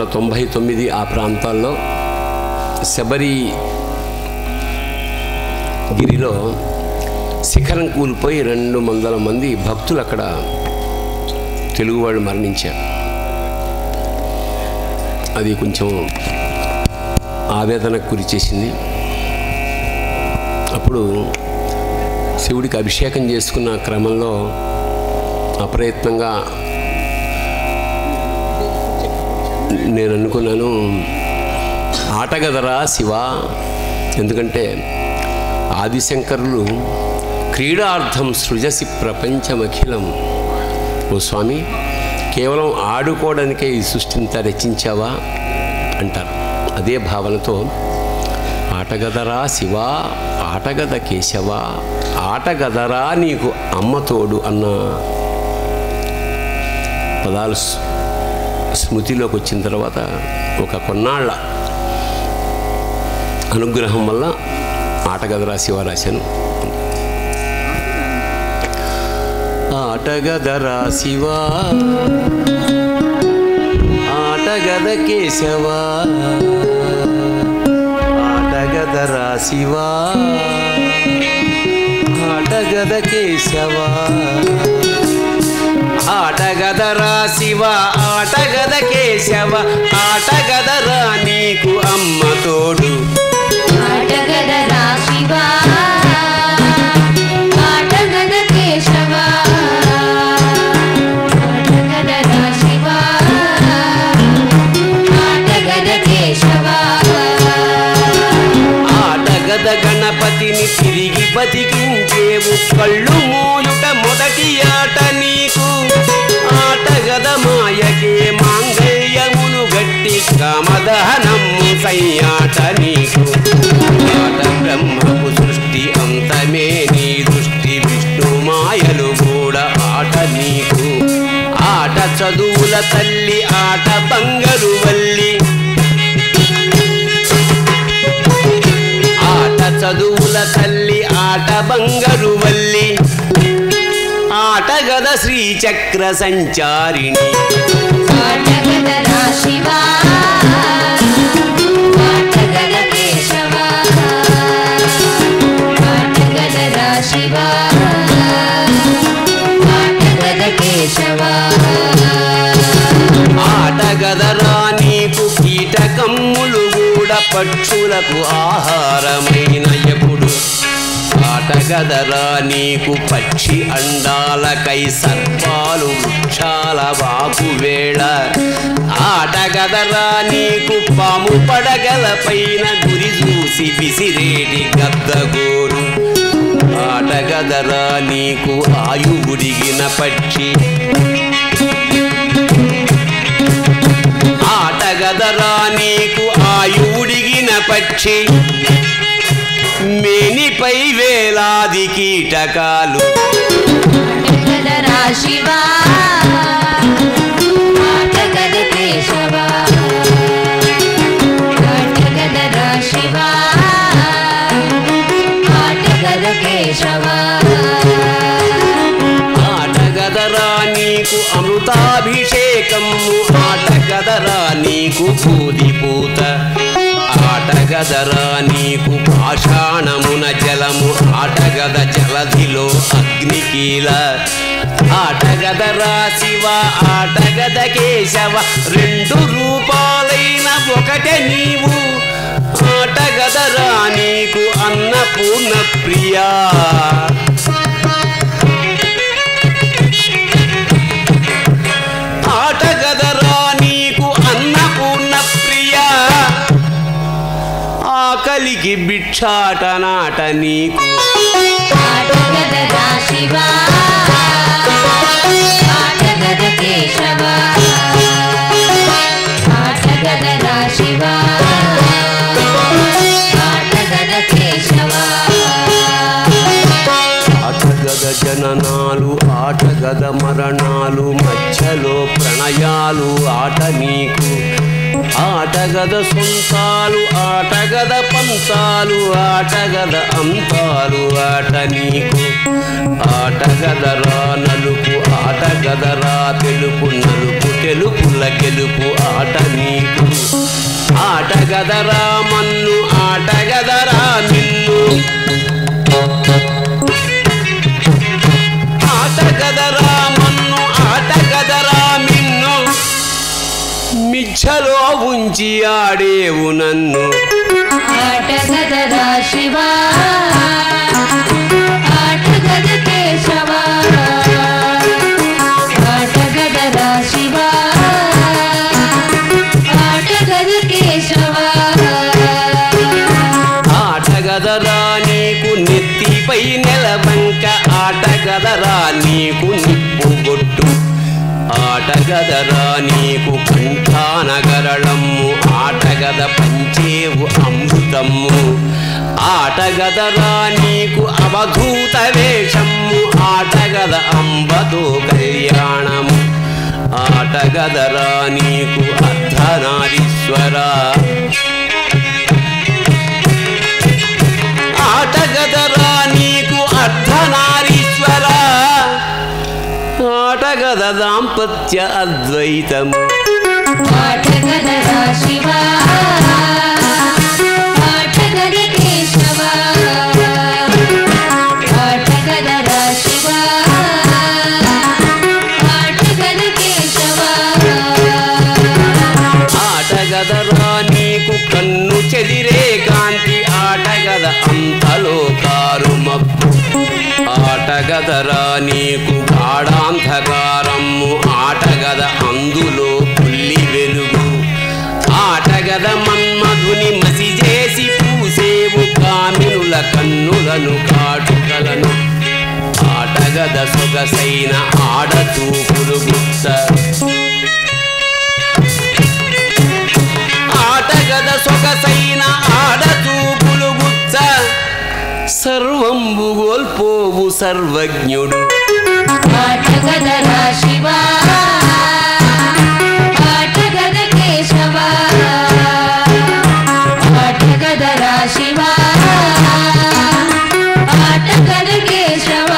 తొంభై తొమ్మిది ఆ ప్రాంతాల్లో శబరి గిరిలో శిఖరం కూలిపోయి రెండు వందల మంది భక్తులు అక్కడ తెలుగు వాళ్ళు మరణించారు అది కొంచెం ఆవేదనకు గురి చేసింది అప్పుడు శివుడికి అభిషేకం చేసుకున్న క్రమంలో అప్రయత్నంగా నేను అనుకున్నాను ఆటగదరా శివ ఎందుకంటే ఆదిశంకరులు క్రీడార్థం సృజసి ప్రపంచమఖిలం ఓ స్వామి కేవలం ఆడుకోవడానికే ఈ సృష్టింత రచించావా అంటారు అదే భావనతో ఆటగదరా శివ ఆటగద కేశవ ఆటగదరా నీకు అమ్మ తోడు అన్న పదాలు స్- స్మృతిలోకి వచ్చిన తర్వాత ఒక కొన్నాళ్ళ అనుగ్రహం వల్ల ఆటగదరా శివ రాశాను ఆటగదరా శివ ఆటగద కేశవ ఆటగదరా శివ ఆటగద కేశవ ఆటగదరా శివ ఆటగద కేశవ ఆటగదరా నీకు అమ్మ తోడు ఆటగదరా శివ ఆటగద కేశవ ఆటగదరా శివ ఆటగద కేశవ ఆటగద గణపతిని తిరిగి బతికించేవు కళ్ళు మూయుట మొదటి ఆట నీకు ఆటగద మాయకే మాంగళ్యమును గట్టి కామదహనము సయ్యాట నీకు ఆట బ్రహ్మపు సృష్టి అంతమే నీ దృష్టి విష్ణు మాయలు కూడా ఆట నీకు ఆట చదువుల తల్లి ఆట బంగరు వల్లి ఆట చదువుల తల్లి ఆట బంగరు వల్లి ఆటగద శ్రీచక్ర సంచారిణి ఆటగదరా శివ ఆటగద కేశవ ఆటగదరా శివ ఆటగద కేశవ ఆటగదరా నీకు కీటకమ్ములు కూడా పక్షులకు ఆహారమైన ఎప్పుడు ఆటగదరా నీకు పక్షి అండాలకై సర్పాలు వృక్షాల వాకు వేళ ఆటగదరా నీకు పాము పడగల పైన గురి చూసి విసిరేటి గద్దగోరు ఆటగదరా నీకు ఆయువుడిగిన పక్షి ఆటగదరా నీకు ఆయుడిగిన పక్షి మేనిపై వేలాది కీటకాలు ఆటగదరా శివ ఆటగద కేశవ ఆటగదరా శివ ఆటగద కేశవ ఆటగదరా నీకు అమృతాభిషేకము ఆటగదరా నీకు పూత ఆటగదరా నీకు పాషాణమున జలము ఆటగద జలధిలో అగ్నికీల ఆటగదరా శివ ఆటగద కేశవ రెండు రూపాలైన ఒకటే నీవు ఆటగదరా నీకు అన్నపూర్ణ ప్రియా ఆటగదరా నీకు అన్నపూర్ణ ప్రియ ఆకలికి భిక్షాట నాట నీకు ఆటగదరా శివ ఆటగద కేశవ ఆటగదరా శివ ఆటగద కేశవ ఆటగద జననాలు ఆటగద మరణాలు మధ్యలో ప్రణయాలు ఆట నీకు ఆటగద సొంతాలు ఆటగద పంతాలు ఆటగద అంతాలు ఆట నీకు ఆటగదరా నలుపు ఆటగదరా తెలుపు నలుపు తెలుపుల గెలుపు ఆట నీకు ఆటగదరా మన్ను ఆటగదరా నిన్ను ఆటగదరా మన్ను ఆటగదరా మిన్ను మిచ్చలో ఉంచి ఆడేవు నన్ను ఆటగదరా శివ ఆటగద కేశవ ఆటగదరా శివ ఆటగద కేశవ ఆటగదరా నీకు నెత్తిపై నెలవంక ఆటగదరా నీకు నిప్పుగొట్టు ఆటగదరా నీకు కంఠానగరళమ్ము ఆటగద పంచేవు అమృతమ్ము ఆటగదరా నీకు అవధూత వేషమ్ము ఆటగద అంబతో కళ్యాణము ఆటగదరా నీకు అర్ధనారీశ్వరా ఆటగదరా నీకు అర్ధనారీశ్వర ఆటగద దాంపత్య అద్వైతము ఆటగదరా శివ ఆటగద కేశవ ఆటగదరా శివ ఆటగద కేశవ ఆటగదరా నీకు కన్ను చెదిరే కాంతి ఆటగద అంతలో కారు మబ్బు ఆటగదరా నీకు గాఢాంధకారము ఆటగద అందులో పుల్లి వెలుగు ఆటగద మన్మధుని మసి చేసి పూసేవు కామినుల కన్నులను కాటుకలను ఆటగద సొగసైన ఆడతూపులు గుత్త ఆటగద సొగసైన ఆడతూపులు గుచ్చ సర్వంబు గోల్పోవు సర్వజ్ఞుడు ఆటగదరా శివ ఆటగద కేశవ ఆటగదరా శివ ఆటగద కేశవ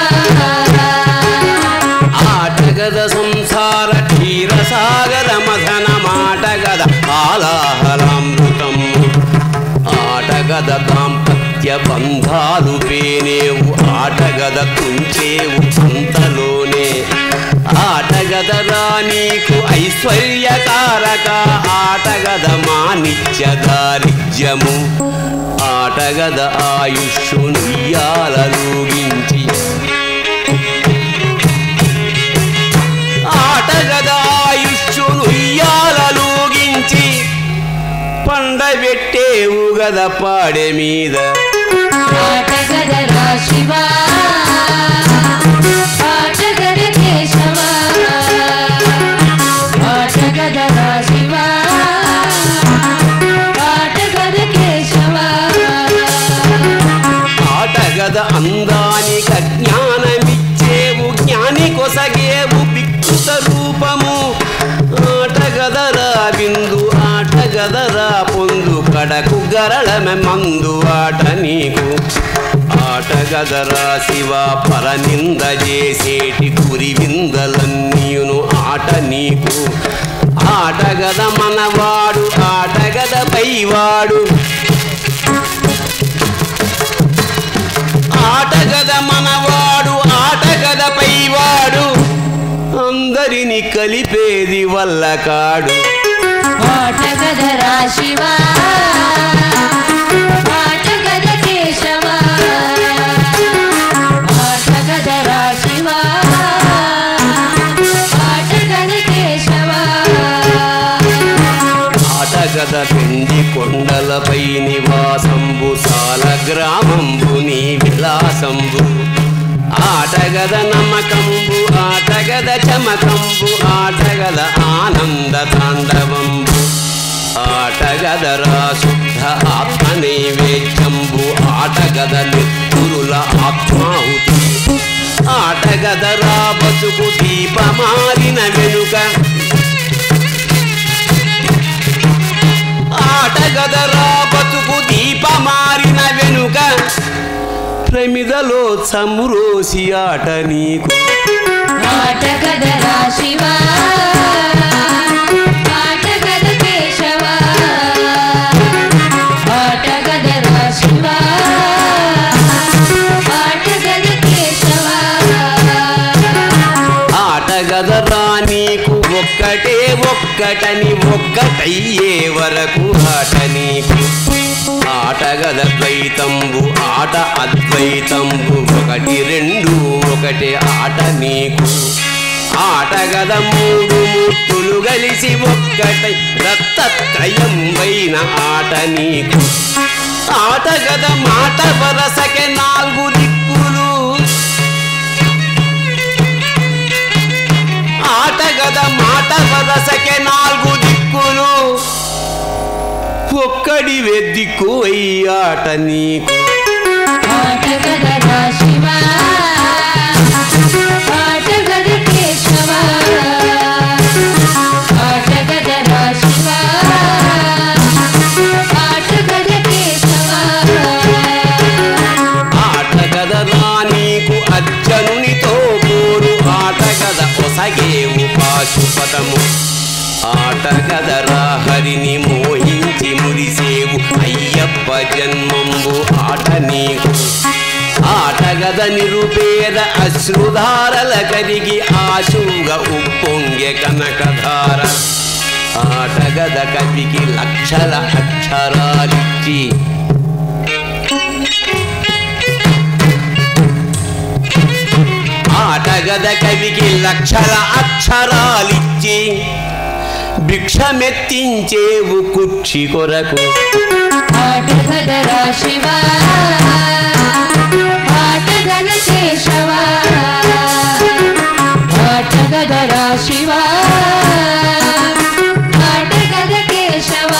ఆటగద సంసార క్షీరసాగర మథన మాటగద ఆలాహలామృతము ఆటగద దాంపత్య బంధాలు పేనేవు ఆటగద తుంచేవు అంతలోనే ఆటగదరా నీకు ఐశ్వర్యకారక ఆటగద మానిత్య దారిద్ర్యము ఆటగద ఆయుష్షును ఇయ్యాలూగించి ఆటగద ఆయుష్షును ఇయ్యాలూగించి పండబెట్టేవు గద పాడె మీద ఆటగదరా శివ ఆటగద కేశవ ఆటగదరా శివ ఆటగద కేశవ ఆటగద అందానిక జ్ఞానమిచ్చేవు జ్ఞాని కొసగేవు వికృత రూపము ఆటగదరా బిందు ఆటగదరా పొందు కడకు గరళమె మందు ఆట నీకు ఆటగదరా శివ పరనింద చేసేటి గురి విందలన్నీయును ఆట నీకు ఆటగద మనవాడు ఆటగద పైవాడు ఆటగద మనవాడు ఆటగద పైవాడు అందరిని కలిపేది వల్ల కాడు ఆటగదరా శివ ఆటగద కేశవ ఆటగదరా శివ ఆటగద కేశవ ఆటగద పెండి కొండలపై నివాసంబు సాల గ్రామంబు నీ విలాసంబు ఆటగద నమ్మకంబు ఆటగద చమకంబు ఆటగద ఆనంద తాండవంబు ఆటగదరా శుద్ధ ఆత్మ నైవేద్యంబు ఆటగద నెత్తురుల ఆత్మాహుతి ఆటగదరా బతుకు దీపమారిన వెనుక ఆటగదరా బతుకు దీపమారిన వెనుక ప్రమిదలో చమురోసి ఆట నీకు ఆటగదరా శివ ఆటగద కేశవ గదరా నీకు ఒక్కటే ఒక్కటని ఒక్కటయ్యే వరకు ఆట నీకు ఆట గద ద్వైతంబు ఆట అద్వైతంబు ఒకటి రెండు ఒకటే ఆట నీకు ఆట గద మూడు మూర్తులు కలిసి ఒక్కటై దత్తత్రయం వైన ఆట నీకు ఆట గద మాట వరసకే నాలుగు దిక్కులు ఆట గద మాట వరసకే నాలుగు దిక్కులు ఒక్కడి వెద్దిక్కు ఆట నీకు ఆటగదరా శివ ఆటగద కేశవ ఆటగదరా శివ ఆటగద కేశవ ఆట గద నీకు అర్జనునితో పోరు ఆట గద ఒసగేవు పాశుపతము ఆట గదరా హరిని మోహించి మురిసేవు అయ్యప్ప జన్మంబు ఆట నీకు ఆట గద నిరుపేద అశ్రుధారల కరిగి ఆశుగా ఉప్పొంగె కనకధార ఆట గద కవికి లక్షల అక్షరాలిచ్చి ఆటగద కవికి లక్షల అక్షరాలిచ్చి భిక్షమెత్తించేవు కుక్షి కొరకు ఆటగదరా శివ ఆటగద కేశవ ఆటగదరా శివ ఆటగద కేశవ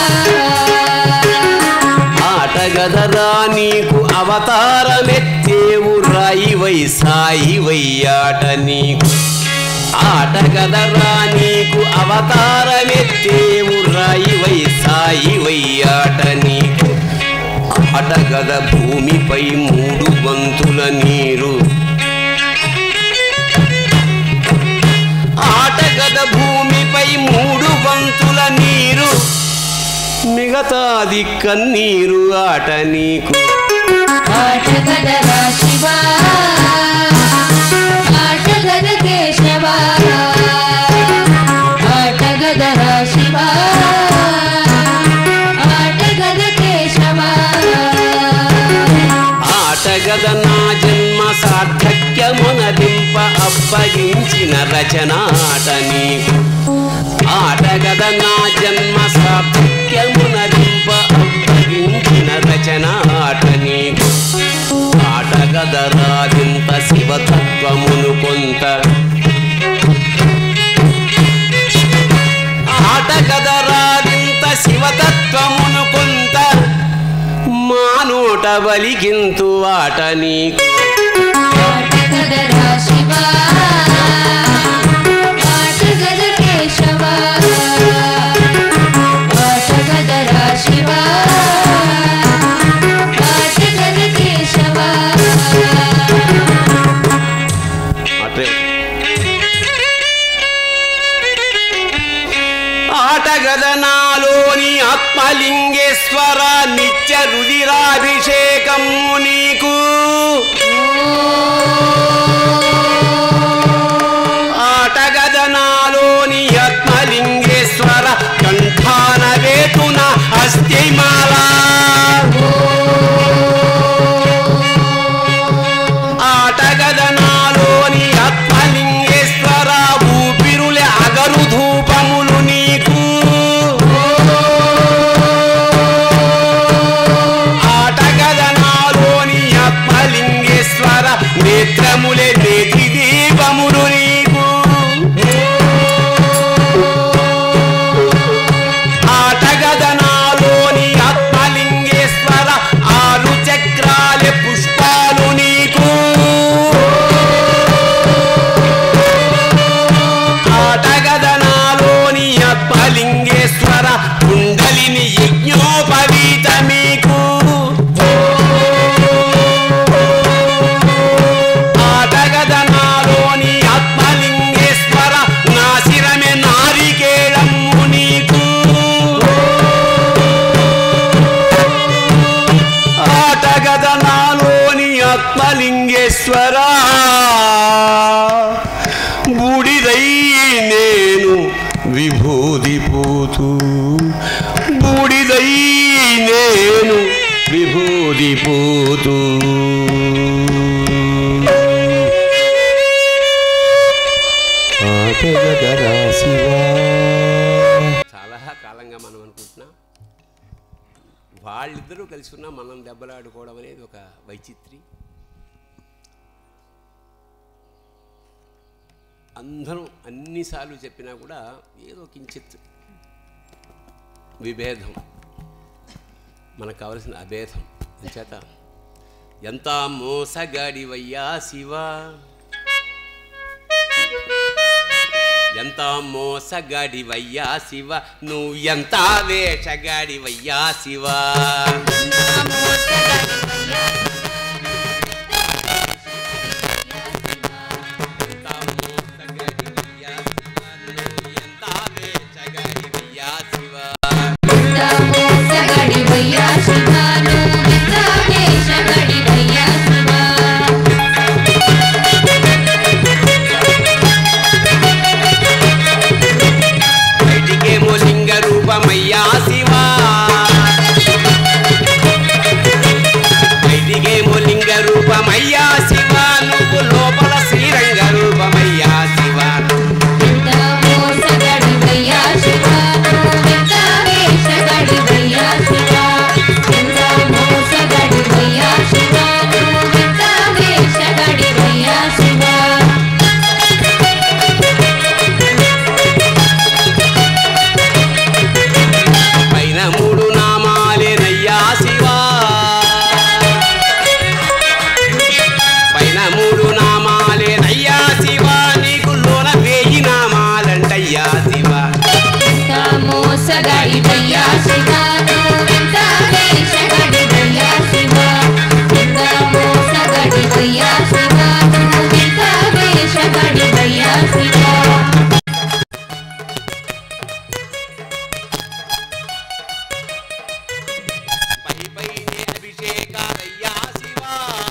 ఆటగదరా నీకు అవతారమెత్తేవు రాయివై సాయివై ఆట నీకు ఆటగదరా నీకు అవతారమెత్తేవు రాయివై సాయివై ఆట నీకు ఆటగద భూమిపై మూడు వంతుల నీరు ఆటగద భూమిపై మూడు వంతుల నీరు మిగతాది కన్నీరు ఆట నీకు ఆటగదరా శివ ఆటగద కేశవ ఆటగదరా శివ ఆటగద కేశవ ఆటగద నా జన్మ సార్థక్యమునదింప అప్పగించిన రచన ఆట నీకు ఆటగద నా జన్మ సార్థక్యమునదింప అప్పగించిన రచన ఆట నీకు ఆటగద రాజింత శివతత్వమును కొంత ఆటగద రాజింత శివతత్వమును కొంత మానోట బలిగింతు ఆట నీకు ఆటగదరా శివ ఆటగద కేశవ ఆటగదరా శివ ఆటగద కేశవ అటే ఆటగదనాలోని ఆత్మలింగేశ్వర నిత్య రుదిరాభిషేకము నీకు ఆటగదనాలోని ఆత్మలింగేశ్వర కంఠాన వేతున అస్థిమాల ఆటగదనాలోని ఆత్మలింగేశ్వర ఊపిరులే అగరు ధూపములు నీకు ఆటగదనాలోని ఆత్మలింగేశ్వర నే నేను విభూది పూతూ బూడిదై నేను విభూది పూతూ ఆటగదరా శివా చాలా కాలంగా మనం అనుకుంటున్నాం వాళ్ళిద్దరూ కలిసి ఉన్నా మనం దెబ్బలాడుకోవడం అనేది ఒక వైచిత్రి అందరం అన్నిసార్లు చెప్పినా కూడా ఏదో కించిత్ విభేదం మనకు కావలసిన అభేదం చేత ఎంత మోసగాడివయ్యా శివా ఎంత మోసగాడివయ్యా శివ నువ్వు ఎంత వేషగాడివయ్యా శివ ఎంత మోసగాడివయ్యా శివ, నువ్వు ఎంత వేషగాడివయ్యా శివ. మోసగడివయ్యా శివ నువ్వెంత వేషగడివయ్యా శివ బయటికేమో లింగ రూపమయ్యా శివ బయటికేమో లింగ రూపమయ్యా శివ నువ్వు లోపల శ్రీరంగ రూపమయ్యా శివ ఎంత మోసగడివయ్యా శివ నువ్వెంత వేషగడివయ్యా శివ ఎంత మోసగడివయ్యా శివ నువ్వెంత వేషగడివయ్యా శివ పైన మూడు నామాలేనయ్యా శివ పైన మూడు నామాలేనయ్యా శివ నీకు లోన వేయి నామాలంటయ్యా శివ ఎంత మోసగడివయ్యా శివ నువ్వెంత వేషగడివయ్యా శివ ఎంత మోసగడివయ్యా శివ నువ్వెంత వేషగడివయ్యా శివ పై పైనే అభిషేకాలయ్యా శివ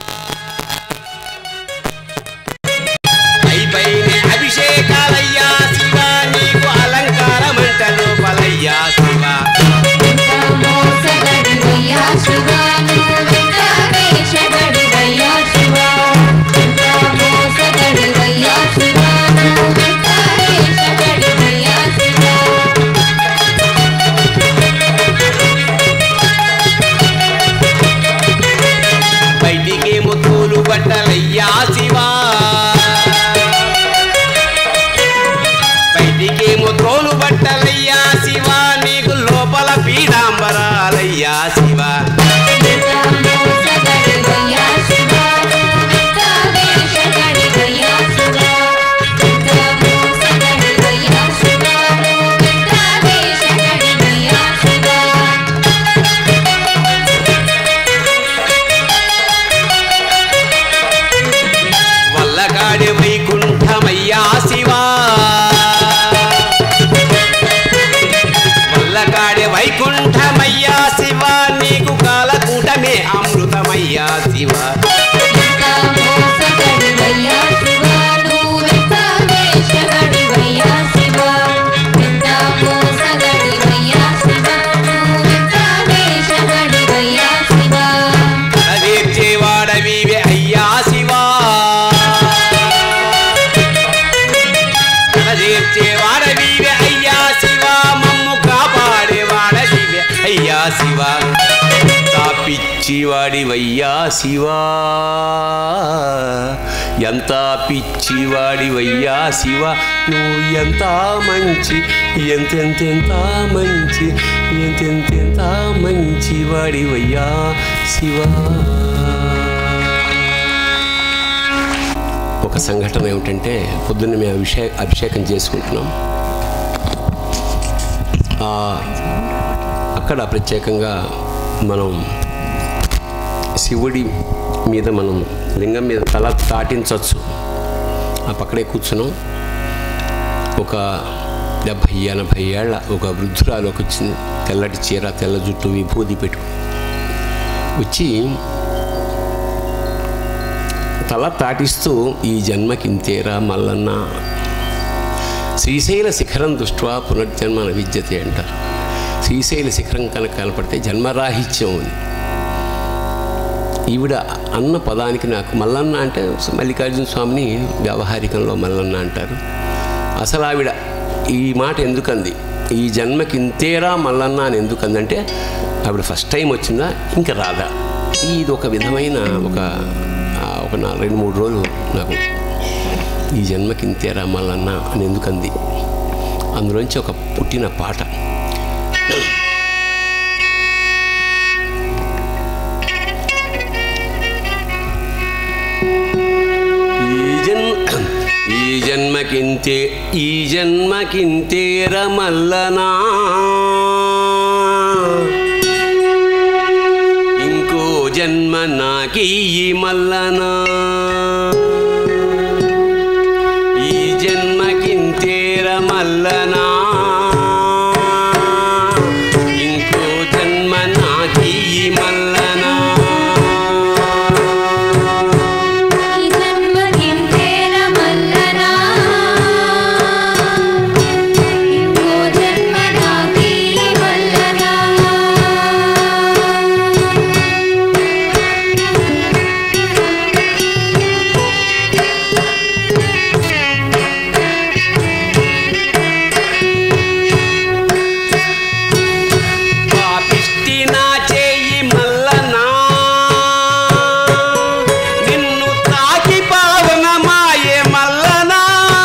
పై పైనే అభిషేకాలయ్యా శివ నీకు అలంకారమంట లోపలయ్యా శివ ఎంత మోసగడివయ్యా శివ నువ్వెంత వేషగడివయ్యా శివ ఎంత మోసగడివయ్యా శివ నువ్వెంత వేషగడివయ్యా శివ బయటికేమో తోలు బట్టలయ్యా శివ బయటికేమో తోలు బట్టలయ్యా శివ నీకు లోపల పీడాంబరాలయ్యా శివ ఎంత మోసగడివయ్యా శివ నువ్వెంత వేషగడివయ్యా శివ ఎంత మోసగడివయ్యా శివ నువ్వెంత వేషగడివయ్యా శివ వల్లగాడి వైకుంఠమయ్యా శివ వల్లగాడి వైకుంఠమయ్యా శివ నీకు కాలకూటమే అమృతమయ్యా శివ ఎంత మోసగడివయ్యా శివ నువ్వెంత వేషగడివయ్యా శివ ఎంత మోసగడివయ్యా శివ నువ్వెంత వేషగడివయ్యా శివ కలవేర్చేవాడవివే అయ్యా శివ కలవేర్చేవాడవివే అయ్యా శివ మమ్ము కాపాడేవాడవివే అయ్యా శివ పిచ్చివాడివయ్యా శివ ఎంత పిచ్చివాడివయ్యా శివ నువ్వు ఎంత మంచి ఎంతెంతెంత మంచి ఎంతెంతెంత మంచివాడివయ్యా శివ ఒక సంఘటన ఏమిటంటే పొద్దున్న మేము అభిషే అభిషేకం చేసుకుంటున్నాం ఆ, అక్కడ ప్రత్యేకంగా మనం శివుడి మీద మనం లింగం మీద తల తాటించవచ్చు ఆ పక్కనే కూర్చున్నాం ఒక డెబ్భై ఎనభై ఏళ్ళ ఒక వృద్ధురాలు వచ్చింది తెల్లటి చీర తెల్ల జుట్టు విభూది పెట్టు వచ్చి తల తాటిస్తూ ఈ జన్మకింతేరా మల్లన్న శ్రీశైల శిఖరం దృష్ట్యా పునర్జన్మ విద్యతే అంటారు శ్రీశైల శిఖరం కనుక కనపడితే జన్మరాహిత్యం ఉంది ఈవిడ అన్న పదానికి నాకు మల్లన్న అంటే మల్లికార్జున స్వామిని వ్యవహారికంలో మల్లన్న అంటారు అసలు ఆవిడ ఈ మాట ఎందుకంది ఈ జన్మకి ఇంతేరా మల్లన్న అని ఎందుకందంటే ఆవిడ ఫస్ట్ టైం వచ్చిందా ఇంకా రాదా ఇది ఒక విధమైన ఒక ఆ, ఒక నా రెండు మూడు రోజులు నాకు ఈ జన్మకి ఇంతేరా మల్లన్న అని ఎందుకంది అందులోంచి ఒక పుట్టిన పాట ఈ జన్ ఈ జన్మకింతే ఈ జన్మకింతే రమల్లనా ఇంకో జన్మ నాకి ఈ మల్లనా ఈ జన్మకింతే రమల్లనా ఇంకో జన్మ నాకి ఈ మల్లనా ఈ జన్మకింతేర మల్లనా ఇంకో జన్మ నాకీ మల్లనా పాపిష్టి నా చేయి మల్లనా నిన్ను తాకి పావనమాయే మల్లనా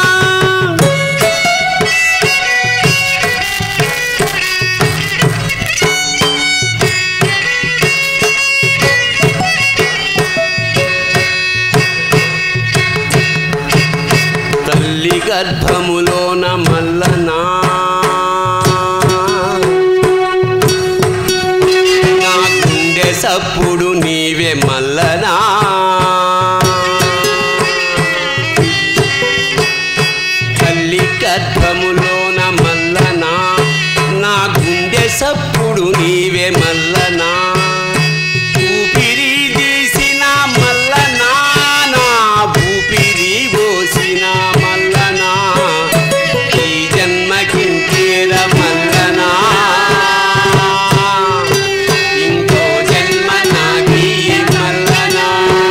తల్లి గర్భములోన మల్లనా నా గుండె సప్పుడు నీవే మల్లనా తల్లి గర్భములోన మల్లనా నా గుండె సప్పుడు నీవే మల్లనా ఊపిరి తీసిన మల్లనా నా ఊపిరి పోసిన మల్లనా ఈ జన్మకింకేర మల్లనా ఇంకో జన్మ నాకి మల్లనా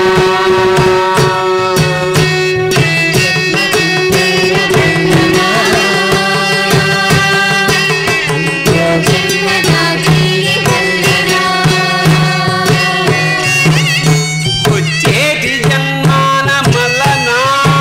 జన్మ నాకీ మల్లనా వచ్చేటి జన్మాన మల్లనా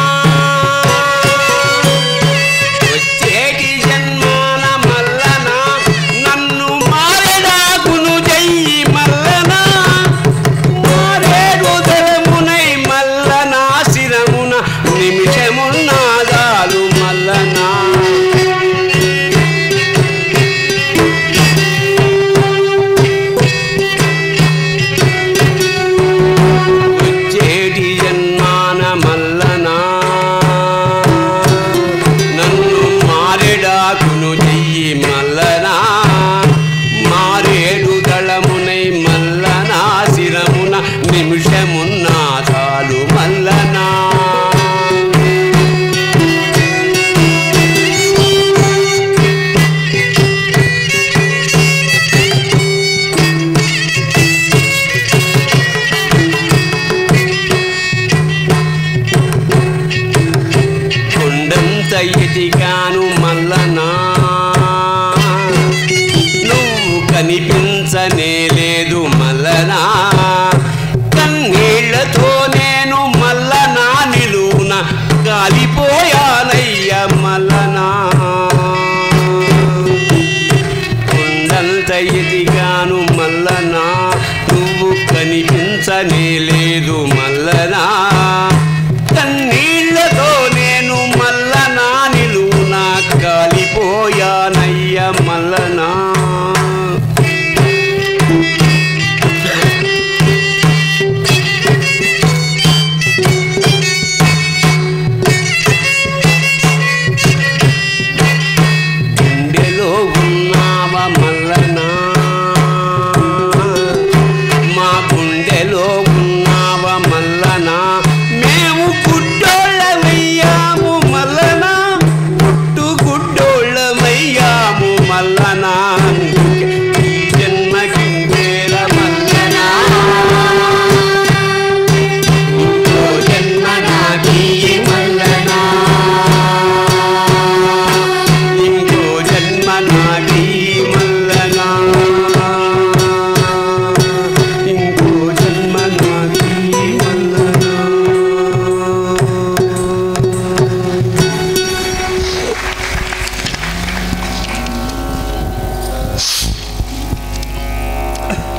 వచ్చేటి జన్మాన మల్లనా నన్ను మారెడాకును చెయ్యి మల్లనా మారేడు దళమునై మల్లనా శిరమున నిమిషమున్నాదాలు మల్లనా వచ్చేటి జన్మాన మల్లనా నన్ను మారెడాకును చెయ్యి మల్లనా మారేడు దళమునై మల్లనా శిరమున నిమిషమున్నా చాలు మల్లనా కొండంత ఎదిగాను మల్లనా నువ్వు కనిపించనే లేదు మల్లనా కన్నీళ్లతో నేను మల్లనా నిలువున కాలిపోయానయ్య మల్లనా కొండంత ఎదిగాను మల్లనా నువ్వు కనిపించనే లేదు మల్లనా కన్నీళ్లతో నేను మల్లనా నిలువునా కాలిపోయానయ్య మల్లనా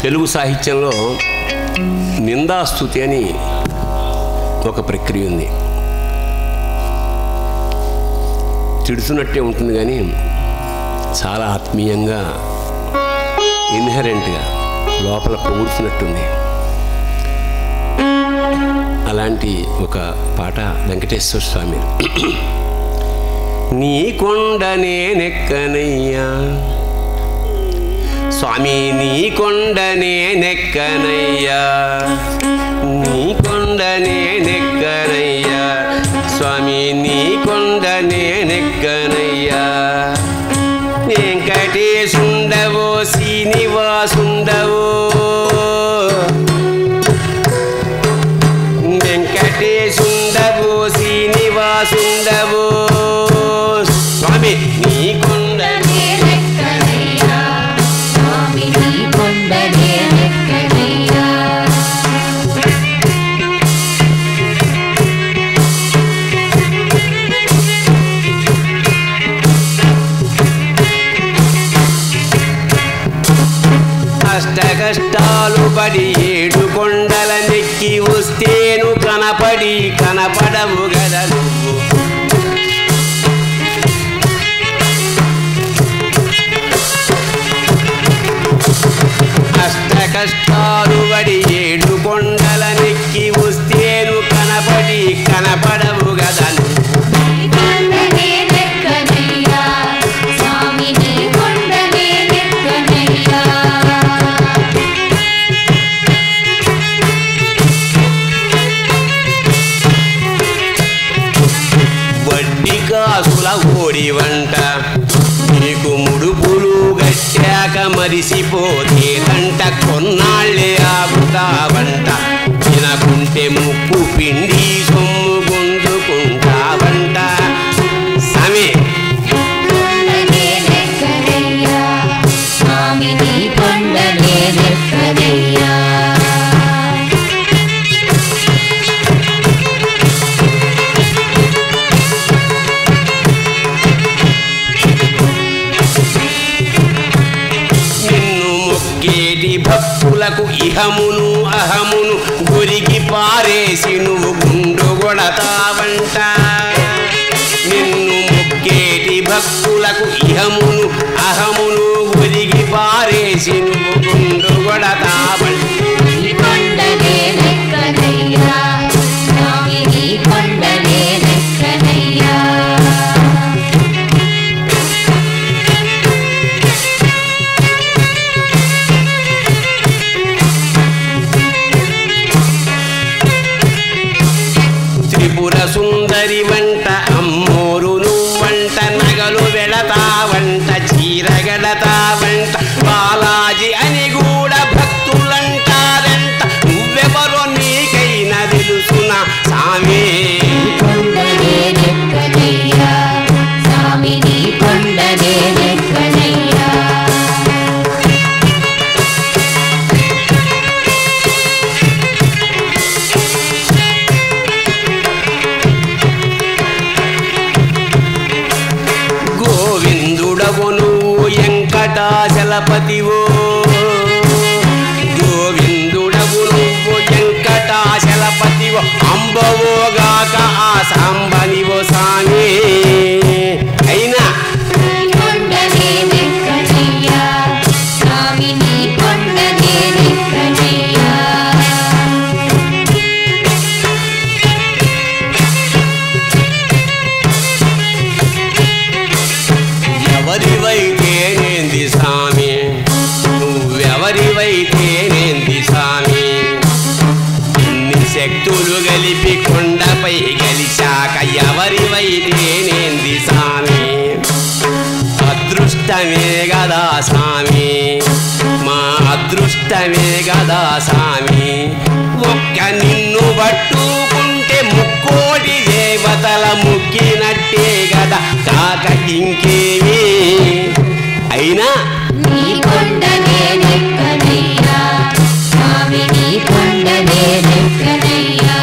తెలుగు సాహిత్యంలో నిందాస్తుతి అని ఒక ప్రక్రియ ఉంది తిడుతున్నట్టే ఉంటుంది కానీ చాలా ఆత్మీయంగా ఇన్హరెంట్గా లోపల పొగుడుతున్నట్టుంది అలాంటి ఒక పాట వెంకటేశ్వర స్వామి నీ కొండ నేనెక్కనయ్యా స్వామి నీ కొండ నేనెక్కనయ్యా నీ కొండ నేనెక్కనయ్యా స్వామి నీ కొండ నేనెక్కనయ్యా వెంకటేశుండవో శ్రీనివాసుండవో వెంకటేశుండవో శ్రీనివాసుండవో స్వామి నీ కొండ నేనెక్కనయ్యా స్వామి నీ కొండ నేనెక్కనయ్యా కష్ట కష్టాలు పడి ఏడు కొండల నెక్కి వస్తేను కనపడి కనపడవు గద నువ్వు కష్ట కష్టాలు పడి ఏడు కొండల నెక్కి వస్తేను కనపడి కనపడవు గద నువ్వు నీ కొండ నేనెక్కనయ్యా స్వామి నీ కొండ నేనెక్కనయ్యా వడ్డీ కాసుల ఓడి వంట నీకు ముడుపులు గట్టాక మరిసిపోతే తంట కొన్నాళ్ళే ఆగుతావంట తినకుంటే ముక్కు పిండి సొమ్ము గుంజుకుంటావంట సమీ కొండ నేనెక్కనయ్యా స్వామి నీ కొండ నేనెక్కనయ్యా నిన్ను మొక్కేటి భక్తులకు ఇహమును అహమును గురికి పారేసి నువ్వు గుండు కొడతావంట నిన్ను మొక్కేటి భక్తులకు ఇహమును అహమును గురికి పారేసి నువ్వు గుండు కొడతావంట నీ కొండ నేనెక్కనయ్యా స్వామి నీ కొండ నేనెక్కనయ్యా త్రిపుర సుందరి వంట అమ్మోరు నువ్వంట నగలు వెళతావంట చీరగడతావంట బాలాజీ అని కూడా భక్తులంటారంట నువ్వెవరో నీకైనా తెలుసునా సామే కొండ నేనెక్కనయ్యా స్వామి నీ కొండ నేనెక్కనయ్యా గోవిందుడవు నువ్వు వెంకటాచలపతివో గోవిందుడవు నువ్వు వెంకటాచలపతివో అంబవోగాక ఆ సాంబనివో సామి అయినా నీ కొండ నేనెక్కనయ్యా స్వామి నీ కొండ నేనెక్కనయ్యా ఎవరివైతేనేంది సామి నువ్వెవరివైతేనేంది సామి ఇన్ని శక్తులు గలిపి కొండపై గెలిచాక ఎవరివైతేనేంది సామి అదృష్టమే గదా సామి మా అదృష్టమే గదా సామి ఒక్క నిన్ను పట్టుకుంటే ముక్కోటి దేవతల ముక్కినట్టే గదా కాక ఇంకేమీ అయినా నీ కొండ నేనెక్కనయ్యా స్వామి నీ కొండ నేనెక్కనయ్యా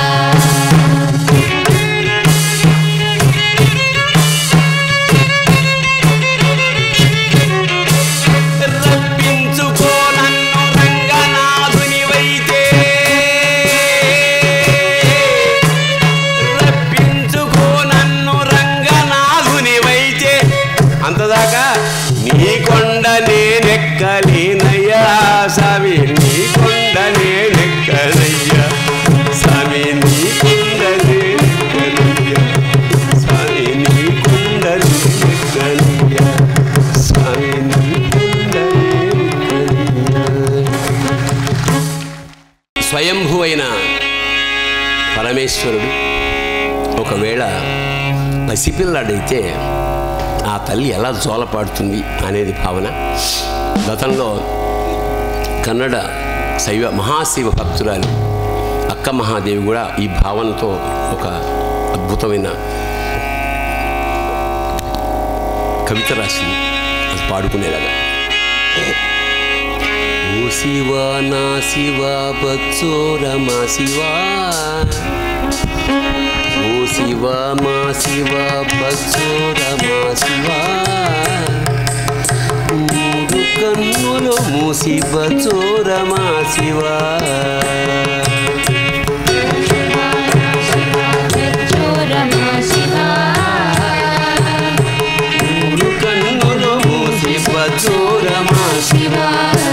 రప్పించుకో నన్ను రంగనా అంతదాకా నీ కొండ నేనెక్కలేనయ్యా స్వామి నీ కొండ నేనెక్కనయ్యా స్వామి నీ కొండ నేనెక్కనయ్యా స్వామి నీ కొండ నేనెక్కనయ్యా స్వామి నీ కొండ నేనెక్కనయ్యా స్వయంభూ అయిన పరమేశ్వరుడు ఒకవేళ పసిపిల్లాడైతే ఆ తల్లి ఎలా జోలపాడుతుంది అనేది భావన గతంలో కన్నడ శైవ మహాశివ భక్తురాలు అక్క మహాదేవి కూడా ఈ భావనతో ఒక అద్భుతమైన కవిత రాసింది అది పాడుకునేలాగా ఓ శివా నా శివా బచ్చోరమా శివా ఓ శివా మా శివా బచ్చోరమా శివా మూడు కన్నులు మూసి బచ్చోరమా శివా చోరమా శివా మూడు కన్నులు మూసి బచ్చోరమా శివా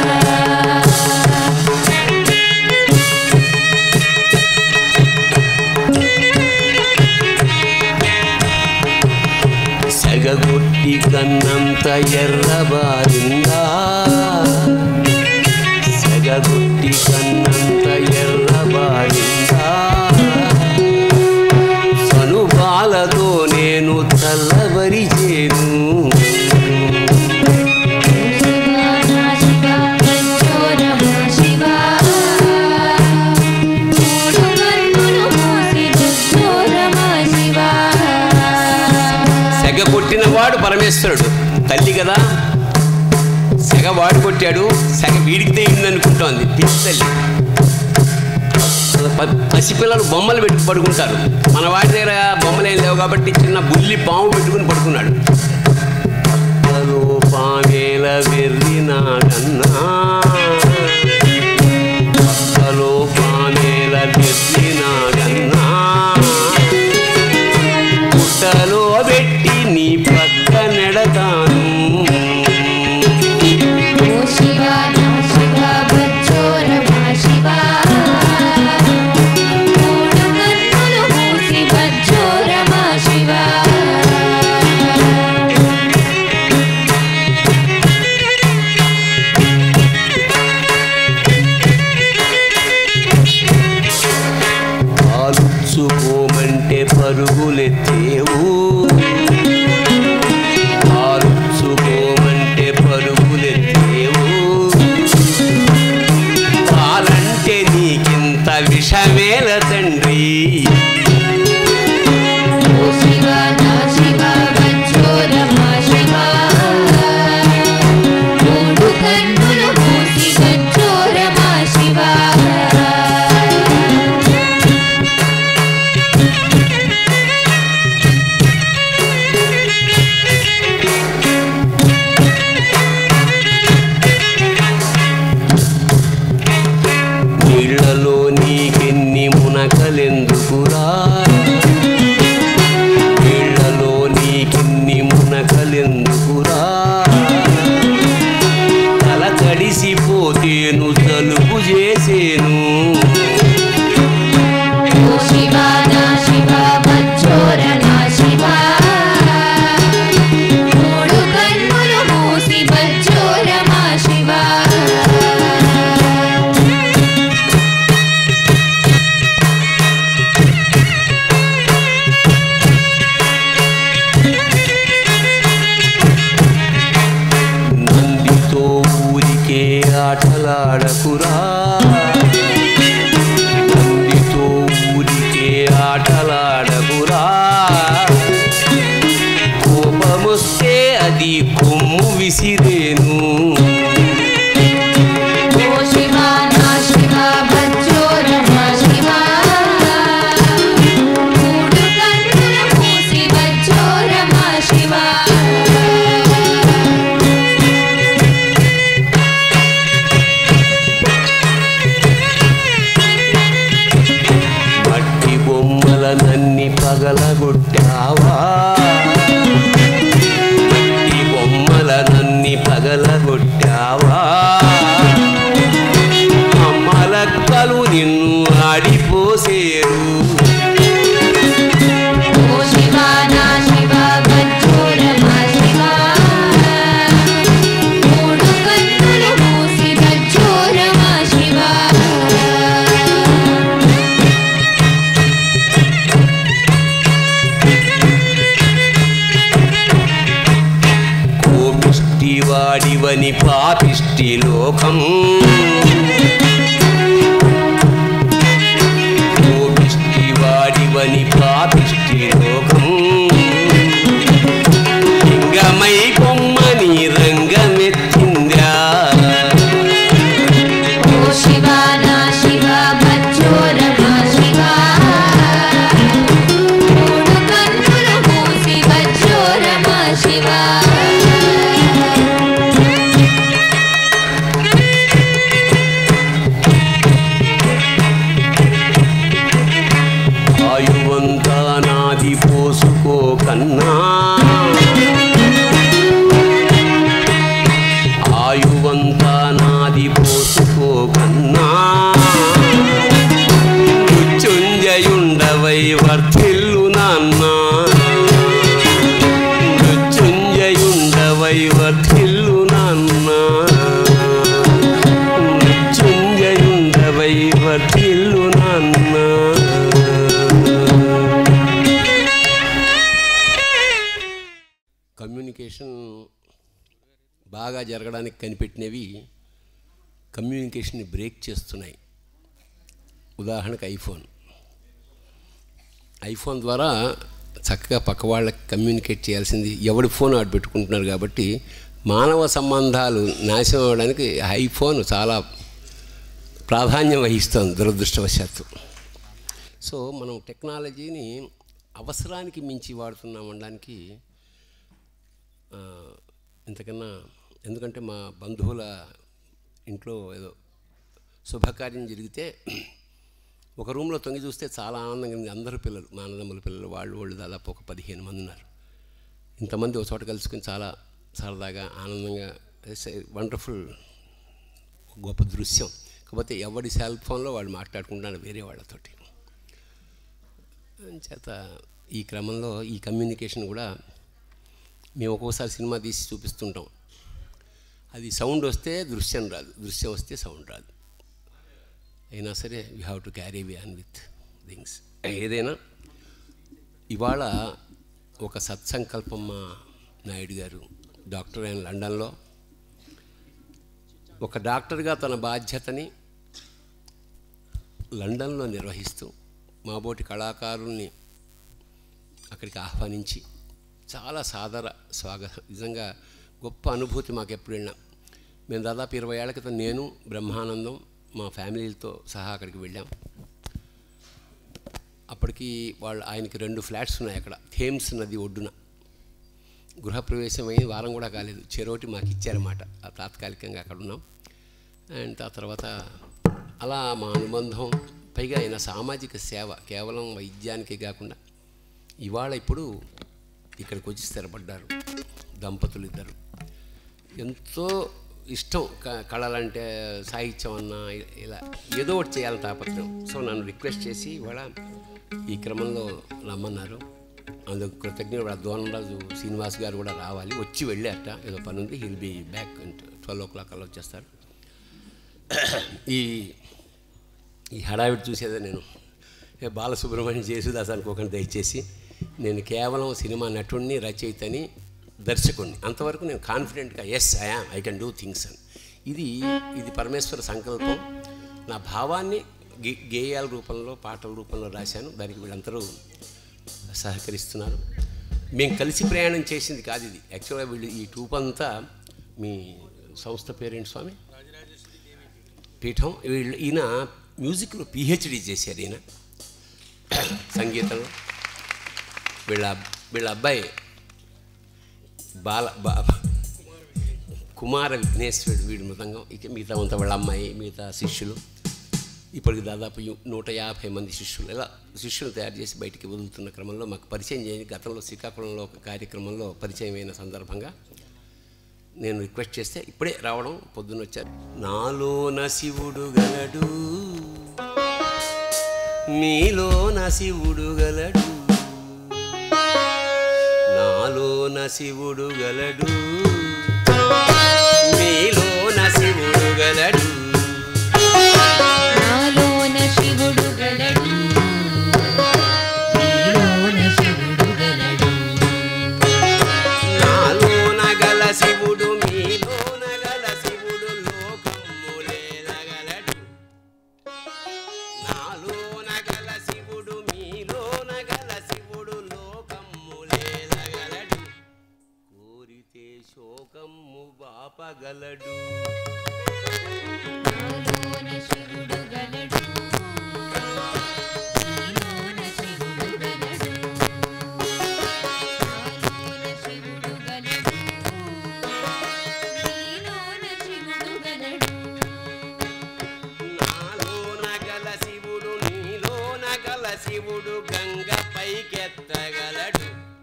సెగగొట్టి కన్నంత ఎర్రబారిందా సెగగొట్టి కన్నంత ఎర్రబారిందా సనుబాలతో నేను చల్లబరిచేను శివా నా శివా చోరమా శివా మూడు కన్నులు మూసి చోరమా శివా సెగ కొట్టినవాడు పరమేశ్వరుడు తల్లి కదా సెగ వాడు కొట్టాడు సెగ వీడికి తేయింది అనుకుంటోంది పిచ్చి తల్లి ప- పసిపిల్లలు బొమ్మలు పెట్టి పడుకుంటారు మన వాడి దగ్గర బొమ్మలు ఏం లేవు కాబట్టి చిన్న బుల్లి పాము పెట్టుకుని పడుకున్నాడు పక్కలో పామేల వెర్రినాడన్నా పక్కలో పామేల వెర్రినాడన్నా పుట్టలో పెట్టి నీ పక్క నెడతాను ఓ శివా నా శివా చోరమా శివా మూడు కన్నులు మూసి చోరమా శివా కాలుచుకోమంటే పరుగులెత్తేవు కాలుచుకోమంటే పరుగులెత్తేవు పాలంటే నీకింత విషమేల తండ్రి ఓ శివా నా శివా చోరమా శివా మూడు కన్నులు మూసి చోరమా శివా నీళ్లలో నీకెన్ని మునకలెందుకురా నీళ్లలో నీకెన్ని మునకలెందుకురా తల తడిసిపోతేను తలుపు చేసేను ఓ శివా నా శివా చోర నా శివా మూడు కన్నులు మూసి చోరమా శివా నందితో ఊరికే ఆటలాడకురా నందితో ఊరికే ఆటలాడకురా కోపమొస్తే అది కొమ్ము విసిరేను ఓ శివా నా శివా చోర నా శివా మూడు కన్నులు మూసి చోరమా శివా మట్టి బొమ్మల నన్ని పగలగొట్టావా మట్టి కోపిష్టివాడివని పాపిష్టి లోకం కోపిష్టివాడివని పాపిష్టి లోకం లింగమై బొమ్మని రంగమెత్తిందా ఓ శివ నా శివ బచ్చోర నా శివ మూడు కన్నులు మూసి బచ్చోర నా శివ ఆయువంతా నాది పోసుకో కన్నా ఆయువంతా నాది పోసుకో కన్నా మృత్యుంజయుండవై వర్ధిల్లు నాన్న మృత్యుంజయుండవై వర్ధిల్లు నాన్న మృత్యుంజయుండవై వర్ధిల్లు నాన్న కమ్యూనికేషన్ బాగా జరగడానికి కనిపెట్టినవి కమ్యూనికేషన్ని బ్రేక్ చేస్తున్నాయి ఉదాహరణకు ఐఫోన్ ఐఫోన్ ద్వారా చక్కగా పక్క వాళ్ళకి కమ్యూనికేట్ చేయాల్సింది ఎవడి ఫోన్ ఆడు పెట్టుకుంటున్నారు కాబట్టి మానవ సంబంధాలు నాశనం అవ్వడానికి ఐఫోన్ చాలా ప్రాధాన్యం వహిస్తుంది దురదృష్టవశాత్తు సో మనం టెక్నాలజీని అవసరానికి మించి వాడుతున్నాం అనడానికి ఆ, ఇంతకన్నా ఎందుకంటే మా బంధువుల ఇంట్లో ఏదో శుభకార్యం జరిగితే ఒక రూమ్లో తొంగి చూస్తే చాలా ఆనందంగా ఉంది అందరు పిల్లలు మా అన్నదమ్ముల పిల్లలు వాళ్ళు వాళ్ళు దాదాపు ఒక పదిహేను మంది ఉన్నారు ఇంతమంది ఒక చోట కలుసుకుని చాలా సరదాగా ఆనందంగా వండర్ఫుల్ గొప్ప దృశ్యం కాకపోతే ఎవడి సెల్ ఫోన్లో వాళ్ళు మాట్లాడుకుంటున్నారు వేరే వాళ్ళతోటి చేత ఈ క్రమంలో ఈ కమ్యూనికేషన్ కూడా మేము ఒక్కోసారి సినిమా తీసి చూపిస్తుంటాం అది సౌండ్ వస్తే దృశ్యం రాదు దృశ్యం వస్తే సౌండ్ రాదు అయినా సరే we have to carry on with things ఏదైనా ఇవాళ ఒక సత్సంకల్పం మా నాయుడు గారు డాక్టర్ అయిన లండన్లో ఒక డాక్టర్గా తన బాధ్యతని లండన్లో నిర్వహిస్తూ మాబోటి కళాకారుల్ని అక్కడికి ఆహ్వానించి చాలా సాదర స్వాగతం నిజంగా గొప్ప అనుభూతి మాకు ఎప్పుడు వెళ్ళినా మేము దాదాపు ఇరవై ఏళ్ల క్రితం నేను బ్రహ్మానందం మా ఫ్యామిలీలతో సహా అక్కడికి వెళ్ళాం అప్పటికి వాళ్ళు ఆయనకి రెండు ఫ్లాట్స్ ఉన్నాయి అక్కడ థేమ్స్ నది ఒడ్డున గృహప్రవేశం అయ్యి వారం కూడా కాలేదు చెరోటి మాకు ఇచ్చారన్నమాట ఆ తాత్కాలికంగా అక్కడ ఉన్నాం అండ్ ఆ తర్వాత అలా మా అనుబంధం పైగా ఆయన సామాజిక సేవ కేవలం వైద్యానికే కాకుండా ఇవాళ ఇప్పుడు ఇక్కడికి వచ్చి స్థిరపడ్డారు దంపతులు ఇద్దరు ఎంతో ఇష్టం క- కళలంటే సాహిత్యం అన్నా ఇ- ఇలా ఏదో ఒకటి చేయాలని తాపత్రయం సో నన్ను రిక్వెస్ట్ చేసి ఇవాళ ఈ క్రమంలో రమ్మన్నారు అందుకు కృతజ్ఞత వాళ్ళ దోనరాజు శ్రీనివాస్ గారు కూడా రావాలి వచ్చి వెళ్ళారట ఏదో పని ఉంది he'll be back twelve o'clock అలా వచ్చేస్తారు ఈ ఈ హడావిడి చూసేదే నేను ఏ బాలసుబ్రహ్మణ్యం జేసుదాస్ అనుకోకండి దయచేసి నేను కేవలం సినిమా నటుడిని రచయితని దర్శకుడిని అంతవరకు నేను కాన్ఫిడెంట్గా yes I am I can do things అని ఇది ఇది పరమేశ్వర సంకల్పం నా భావాన్ని గే గేయాల రూపంలో పాటల రూపంలో రాశాను దానికి వీళ్ళందరూ సహకరిస్తున్నారు మేము కలిసి ప్రయాణం చేసింది కాదు ఇది యాక్చువల్గా వీళ్ళు ఈ టూప్ అంతా మీ సంస్థ పేరేంటి స్వామి పీఠం వీళ్ళు ఈయన మ్యూజిక్లో పిహెచ్డి చేశారు ఈయన సంగీతంలో వీళ్ళ వీళ్ళ అబ్బాయి బాల బా కుమార విఘ్నేశ్వరుడు వీడి మృదంగం ఇక మిగతా అంతా వాళ్ళ అమ్మాయి మిగతా శిష్యులు ఇప్పటికి దాదాపు యు- నూట యాభై మంది శిష్యులు ఇలా శిష్యులు తయారు చేసి బయటికి వదులుతున్న క్రమంలో మాకు పరిచయం చేయని గతంలో శ్రీకాకుళంలో ఒక కార్యక్రమంలో పరిచయం అయిన సందర్భంగా నేను రిక్వెస్ట్ చేస్తే ఇప్పుడే రావడం పొద్దున్న వచ్చారు నాలోన శివుడు గలడు మీలోన శివుడు గలడు నాలోన శివుడు గలడు మీలోన శివుడు గలడు నాలోన శివుడు గలడు నీలోన శివుడు గలడు నాలోన గల శివుడు మీ శోకము బాపగలడు నాలోన శివుడు గలడు నీలోన శివుడు గలడు నాలోన శివుడు గలడు నీలోన శివుడు గలడు నాలోన గల శివుడు నీలోన గల శివుడు గంగ పైకెత్తగలడు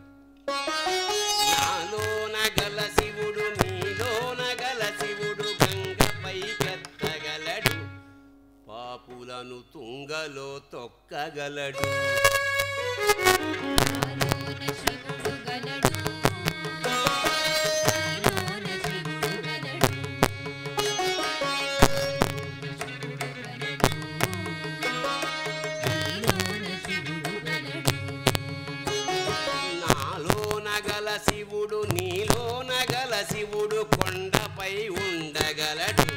నాలోన గల శివుడు నీలోన గల శివుడు గంగ పైకెత్తగలడు పాపులను తుంగలో తొక్కగలడు నాలోన శివుడు గలడు నీలోన శివుడు గలడు శివుడు గలడు నీలోన శివుడు గలడు నాలోన గల శివుడు నీలోన గల శివుడు కొండపై ఉండగలడు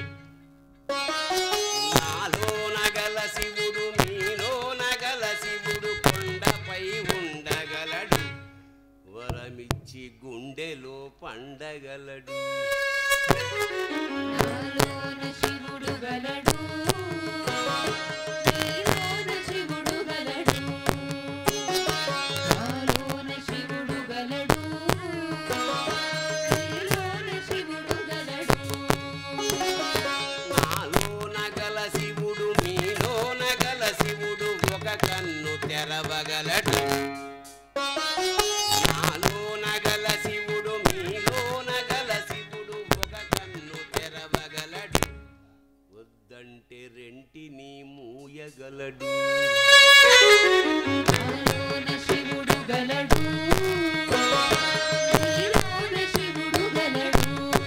నాలోన గల శివుడు నీలోన గల శివుడు కొండపై ఉండగలడు వరమిచ్చి గుండెలో పండగలడు నాలోన శివుడు గలడు నీలోన శివుడు గలడు నాలోన శివుడు గలడు నీలోన శివుడు గలడు నాలోన గల శివుడు నీలోన గల శివుడు ఒక కన్ను తెరవగలడు నాలోన గల శివుడు మీలోన గల శివుడు ఒక కన్ను తెరవగలడు వద్దంటే రెంటిని మూయగలడు నాలోన శివుడు గలడు నీలోన శివుడు గలడు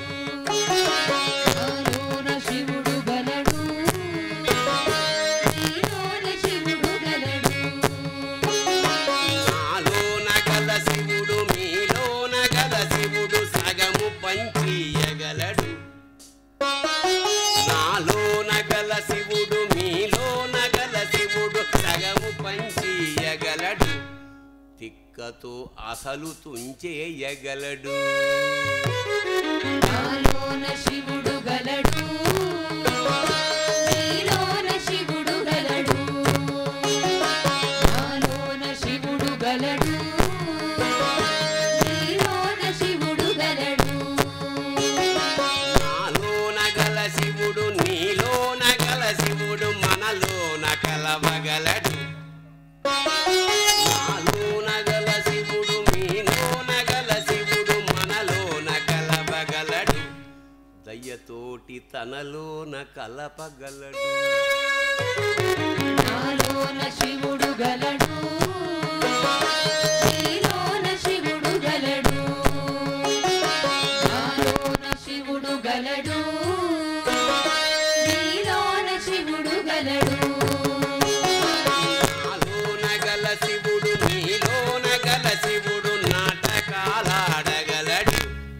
నాలోన శివుడు గలడు నీలోన శివుడు గలడు నాలోన గల శివుడు మీలోన గల శివుడు సగము పంచియగలడు నాలోన గల శివుడు మీలోన గల శివుడు సగము పంచియగలడు తిక్కతో అసలు తుంచేయగలడు నాలోన శివుడు గలడు నీలోన శివుడు గలడు నాలోన శివుడు గలడు నీలోన శివుడు గలడు నాలోన గల శివుడు నీలోన గల శివుడు మనలోన కలవగలడు నాలోన గల శివుడు మీలోన గల శివుడు మనలోన కలవగలడు దయ్యతోటి తనలోన కలపగలడు నాలోన శివుడు గలడు నీలోన శివుడు గలడు నాలోన శివుడు గలడు నీలోన శివుడు గలడు నాలోన గల శివుడు నీలోన గల శివుడు నాటకాలాడగలడు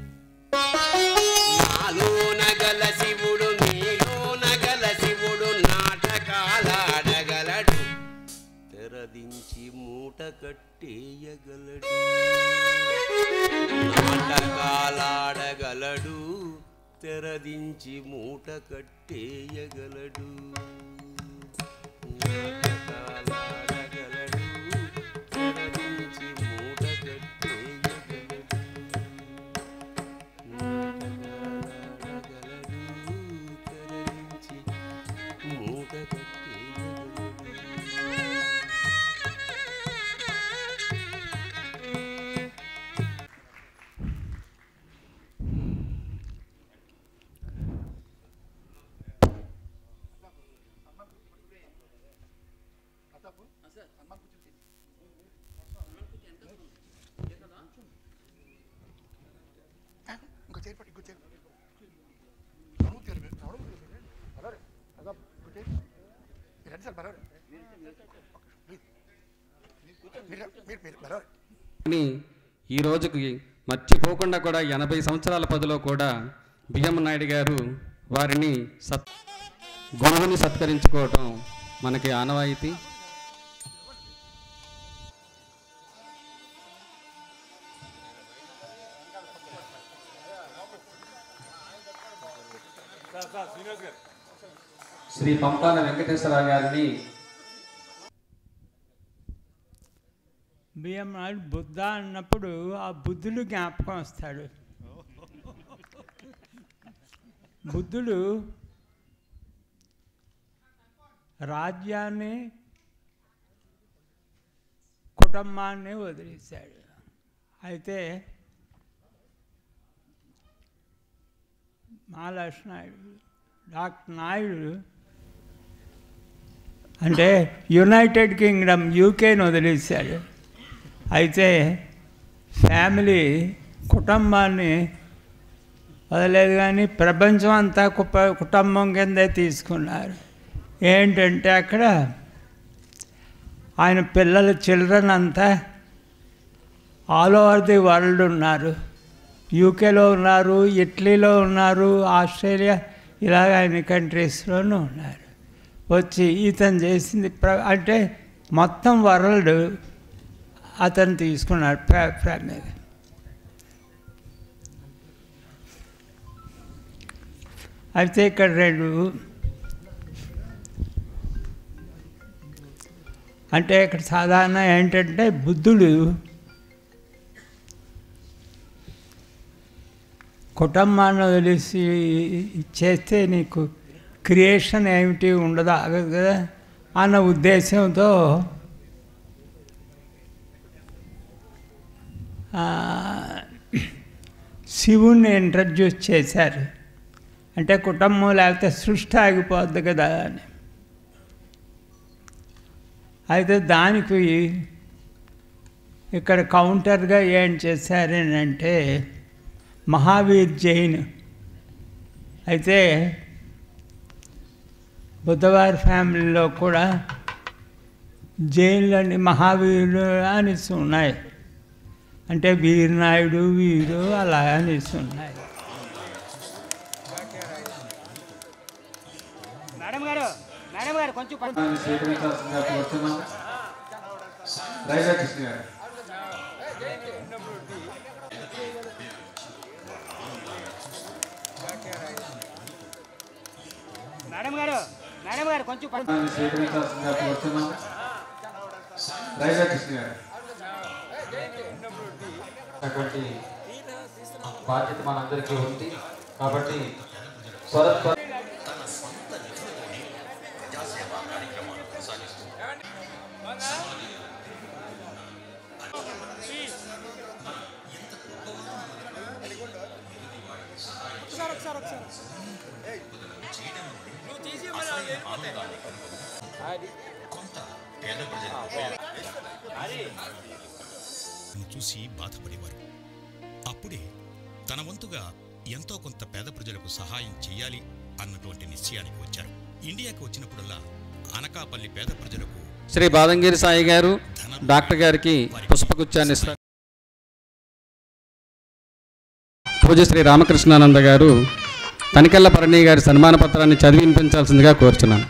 నాలోన గల శివుడు నీలోన గల శివుడు నాటకాలాడగలడు తెరదించి మూట కట్టేయగలడు నాటకాలాడగలడు తెరదించి మూట కట్టేయగలడు నాటకాలాడగలడు తెరదించి మూట కట్టేయగలడు నాటకాలాడగలడు తెరదించి మూట కట్టేయగలడు ఇంకో చైర్ పట్టి ఇంకో చైర్ అవును తెరు అవును బరారే అదా ఇంకో చైర్ మీరు రండి సార్ బరారే ప్లీజ్ మీరు మీరు మీరు బరారే అని ఈ రోజుకి మర్చిపోకుండా కూడా ఎనభై సంవత్సరాల పదిలో కూడా బిఎం నాయుడు గారు వారిని సత్ గురువుని సత్కరించుకోవటం మనకి ఆనవాయితీ శ్రీ పంపాన వెంకటేశ్వరరావు గారిని బియ్యం నాడు బుద్ధ అన్నప్పుడు ఆ బుద్ధుడు జ్ఞాపకం వస్తాడు బుద్ధుడు రాజ్యాన్ని కుటుంబాన్ని వదిలేశాడు అయితే మహాలక్ష్మి నాయుడు డాక్టర్ నాయుడు అంటే యునైటెడ్ కింగ్డమ్ యూకేని వదిలేశాడు అయితే ఫ్యామిలీ కుటుంబాన్ని వదలేదు కానీ ప్రపంచం అంతా కుప కుటుంబం కిందే తీసుకున్నారు ఏంటంటే అక్కడ ఆయన పిల్లల చిల్డ్రన్ అంతా ఆల్ ఓవర్ ది వరల్డ్ ఉన్నారు యూకేలో ఉన్నారు ఇటలీలో ఉన్నారు ఆస్ట్రేలియా ఇలాగ ఆయన కంట్రీస్లోనూ ఉన్నారు వచ్చి ఇతను చేసింది ప్ర అంటే మొత్తం వరల్డ్ అతను తీసుకున్నాడు పేపర్ మీద అయితే ఇక్కడ రెండు అంటే ఇక్కడ సాధారణ ఏంటంటే బుద్ధుడు కుటుంబాన్ని వదిలేసి చేస్తే నీకు క్రియేషన్ ఏమిటి ఉండదు ఆగదు కదా అన్న ఉద్దేశంతో ఆ, శివుణ్ణి ఇంట్రడ్యూస్ చేశారు అంటే కుటుంబం లేకపోతే సృష్టి ఆగిపోద్ది కదా అని అయితే దానికి ఇక్కడ కౌంటర్గా ఏం చేశారని అంటే మహావీర్ జైన్ అయితే బుద్ధవారి ఫ్యామిలీలో కూడా జైన్లని మహావీరులు అనేసి ఉన్నాయి అంటే వీరనాయుడు వీరు అలా అనేసి ఉన్నాయి మేడం గారు మేడం గారు కొంచెం పక్క- దాన్ని స్వీకరించాల్సిందిగా కోరుతున్నాం రైల్వే కృష్ణ గారు మేడం గారు మేడం గారు కొంచెం పక్క- దాన్ని స్వీకరించాల్సిందిగా కోరుతున్నాం రైల్వే కృష్ణ గారు అటువంటి బాధ్యత మనందరికీ ఉంది కాబట్టి స్వరత్వ ను చూసి బాధపడేవారు అప్పుడే తన వంతుగా ఎంతో కొంత పేద ప్రజలకు సహాయం చేయాలి అన్నటువంటి నిశ్చయానికి వచ్చారు ఇండియాకు వచ్చినప్పుడల్లా అనకాపల్లి పేద ప్రజలకు శ్రీ బాదంగిరి సాయి గారు డాక్టర్ గారికి పుష్పగుచ్చాన్ని ఇస్తారు పూజ శ్రీ రామకృష్ణానంద గారు తనికెళ్ల భరణి గారి సన్మాన పత్రాన్ని చదివి వినిపించాల్సిందిగా కోరుచున్నాను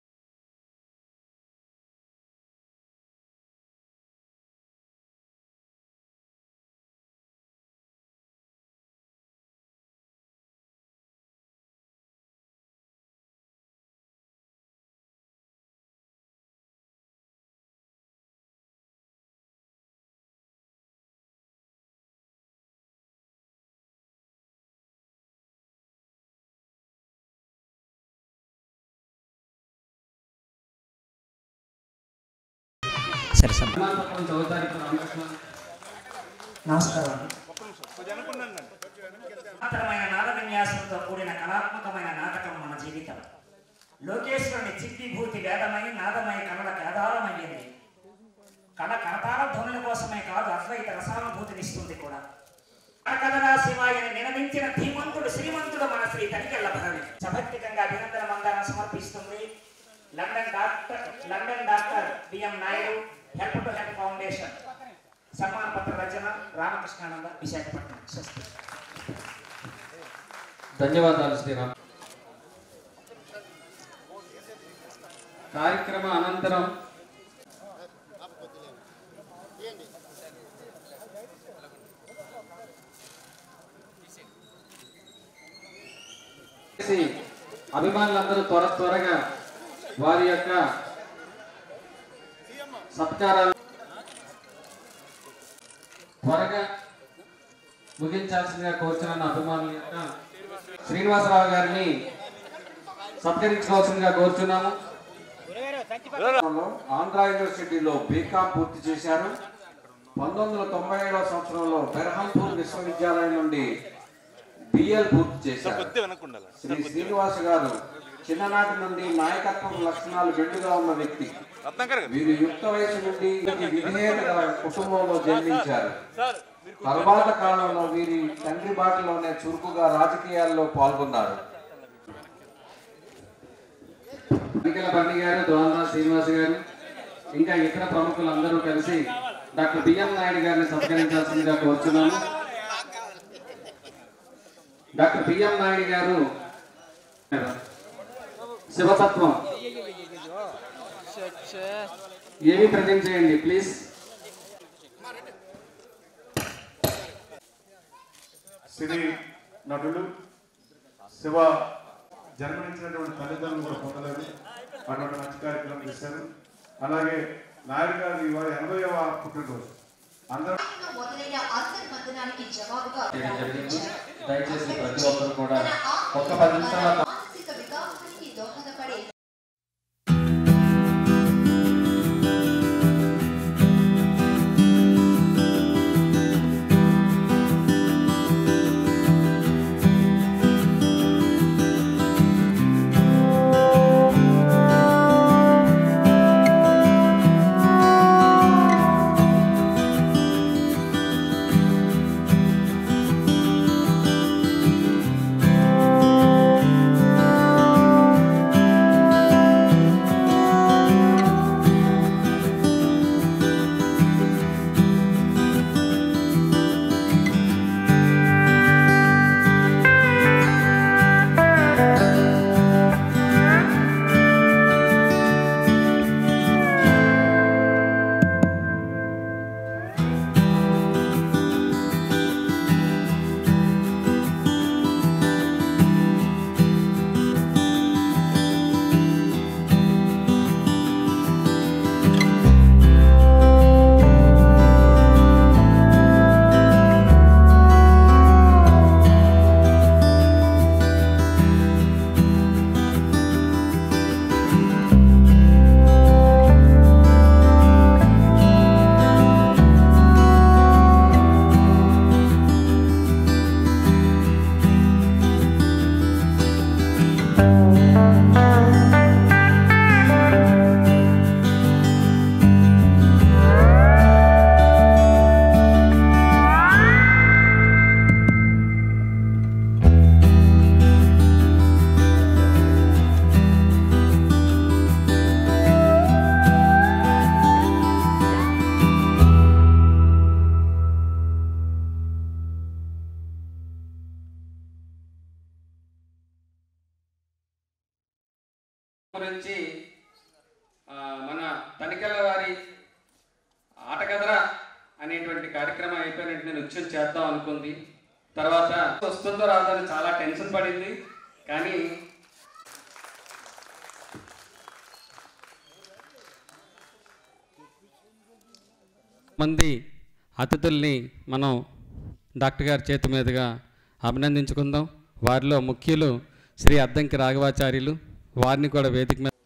సరే సార్ సన్మాన పత్రం చదువుతారు ఇప్పుడు రామకృష్ణ నమస్కారం మాత్రమైన నాద విన్యాసంతో కూడిన కళాత్మకమైన నాటకం మన జీవితం లోకేశ్వరుని చిత్తిభూతి వేదమై నాదమై కళలకు ఆధారమయ్యింది కళ కరతాళ ధ్వనుల కోసమే కాదు అద్వైత రసానుభూతినిస్తుంది కూడా కథరా శివాయని నినదించిన ధీమంతుడు శ్రీమంతుడు మన శ్రీ తనికెళ్ళ భరణి సభక్తికంగా అభినందన మందారం సమర్పిస్తుంది London doctor London doctor BM Naidu help to help foundation సన్మాన పత్ర రచన రామకృష్ణానంద విశాఖపట్నం స్వస్తి ధన్యవాదాలు శ్రీరామ్ కార్యక్రమ అనంతరం శ్రీ అభిమానులందరూ త్వర త్వరగా వారి యొక్క సత్కారాలు త్వరగా ముగించాల్సిందిగా కోరుచున్న అభిమానుల యొక్క శ్రీనివాసరావు గారిని సత్కరించుకోవాల్సిందిగా కోరుచున్నాము ఆంధ్ర యూనివర్సిటీలో బీకామ్ పూర్తి చేశారు పంతొమ్మిది వందల తొంభై ఏడవ సంవత్సరంలో బెర్హంపూర్ విశ్వవిద్యాలయం నుండి బిఎల్ పూర్తి చేశారు శ్రీ శ్రీనివాస గారు చిన్ననాటి నుండి నాయకత్వ లక్షణాలు మెండుగా ఉన్న వ్యక్తి వీరు యుక్త వయసు నుండి విధేయత గల కుటుంబంలో జన్మించారు తర్వాత కాలంలో వీరి తండ్రి బాటలోనే చురుకుగా రాజకీయాల్లో పాల్గొన్నారు ఎన్నికల బండి గారు దోందా శ్రీనివాస్ గారు ఇంకా ఇతర ప్రముఖులందరూ కలిసి డాక్టర్ బిఎం నాయుడు గారిని సత్కరించాల్సిందిగా కోరుచున్నాను డాక్టర్ బిఎం నాయుడు గారు శివతత్వం ఏమి ప్రజెంట్ చేయండి ప్లీజ్ సినీ నటుడు శివ జన్మనిచ్చినటువంటి తల్లిదండ్రులు కూడా పొందలేదు అటువంటి మంచి కార్యక్రమం చేశారు అలాగే నాయుడు గారు ఇవాళ ఎనభైవ పుట్టినరోజు అందరూ మొదలైన అంతర్మథనానికి జవాబుగా చేయడం జరిగింది దయచేసి ప్రతి ఒక్కరు కూడా ఒక్క పది నిమిషాల మానసిక వికాసానికి దోహదపడే గురించి ఆ, మన తనికెళ్ళ వారి ఆటకథరా అనేటువంటి కార్యక్రమం అయిపోయిన వెంటనే నృత్యం చేద్దాం అనుకుంది తర్వాత వస్తుందో రాదో అని చాలా టెన్షన్ పడింది కానీ మంది అతిథుల్ని మనం డాక్టర్ గారి చేతి మీదుగా అభినందించుకుందాం వారిలో ముఖ్యులు శ్రీ అద్దంకి రాఘవాచార్యులు వారిని కూడా వేదిక మీద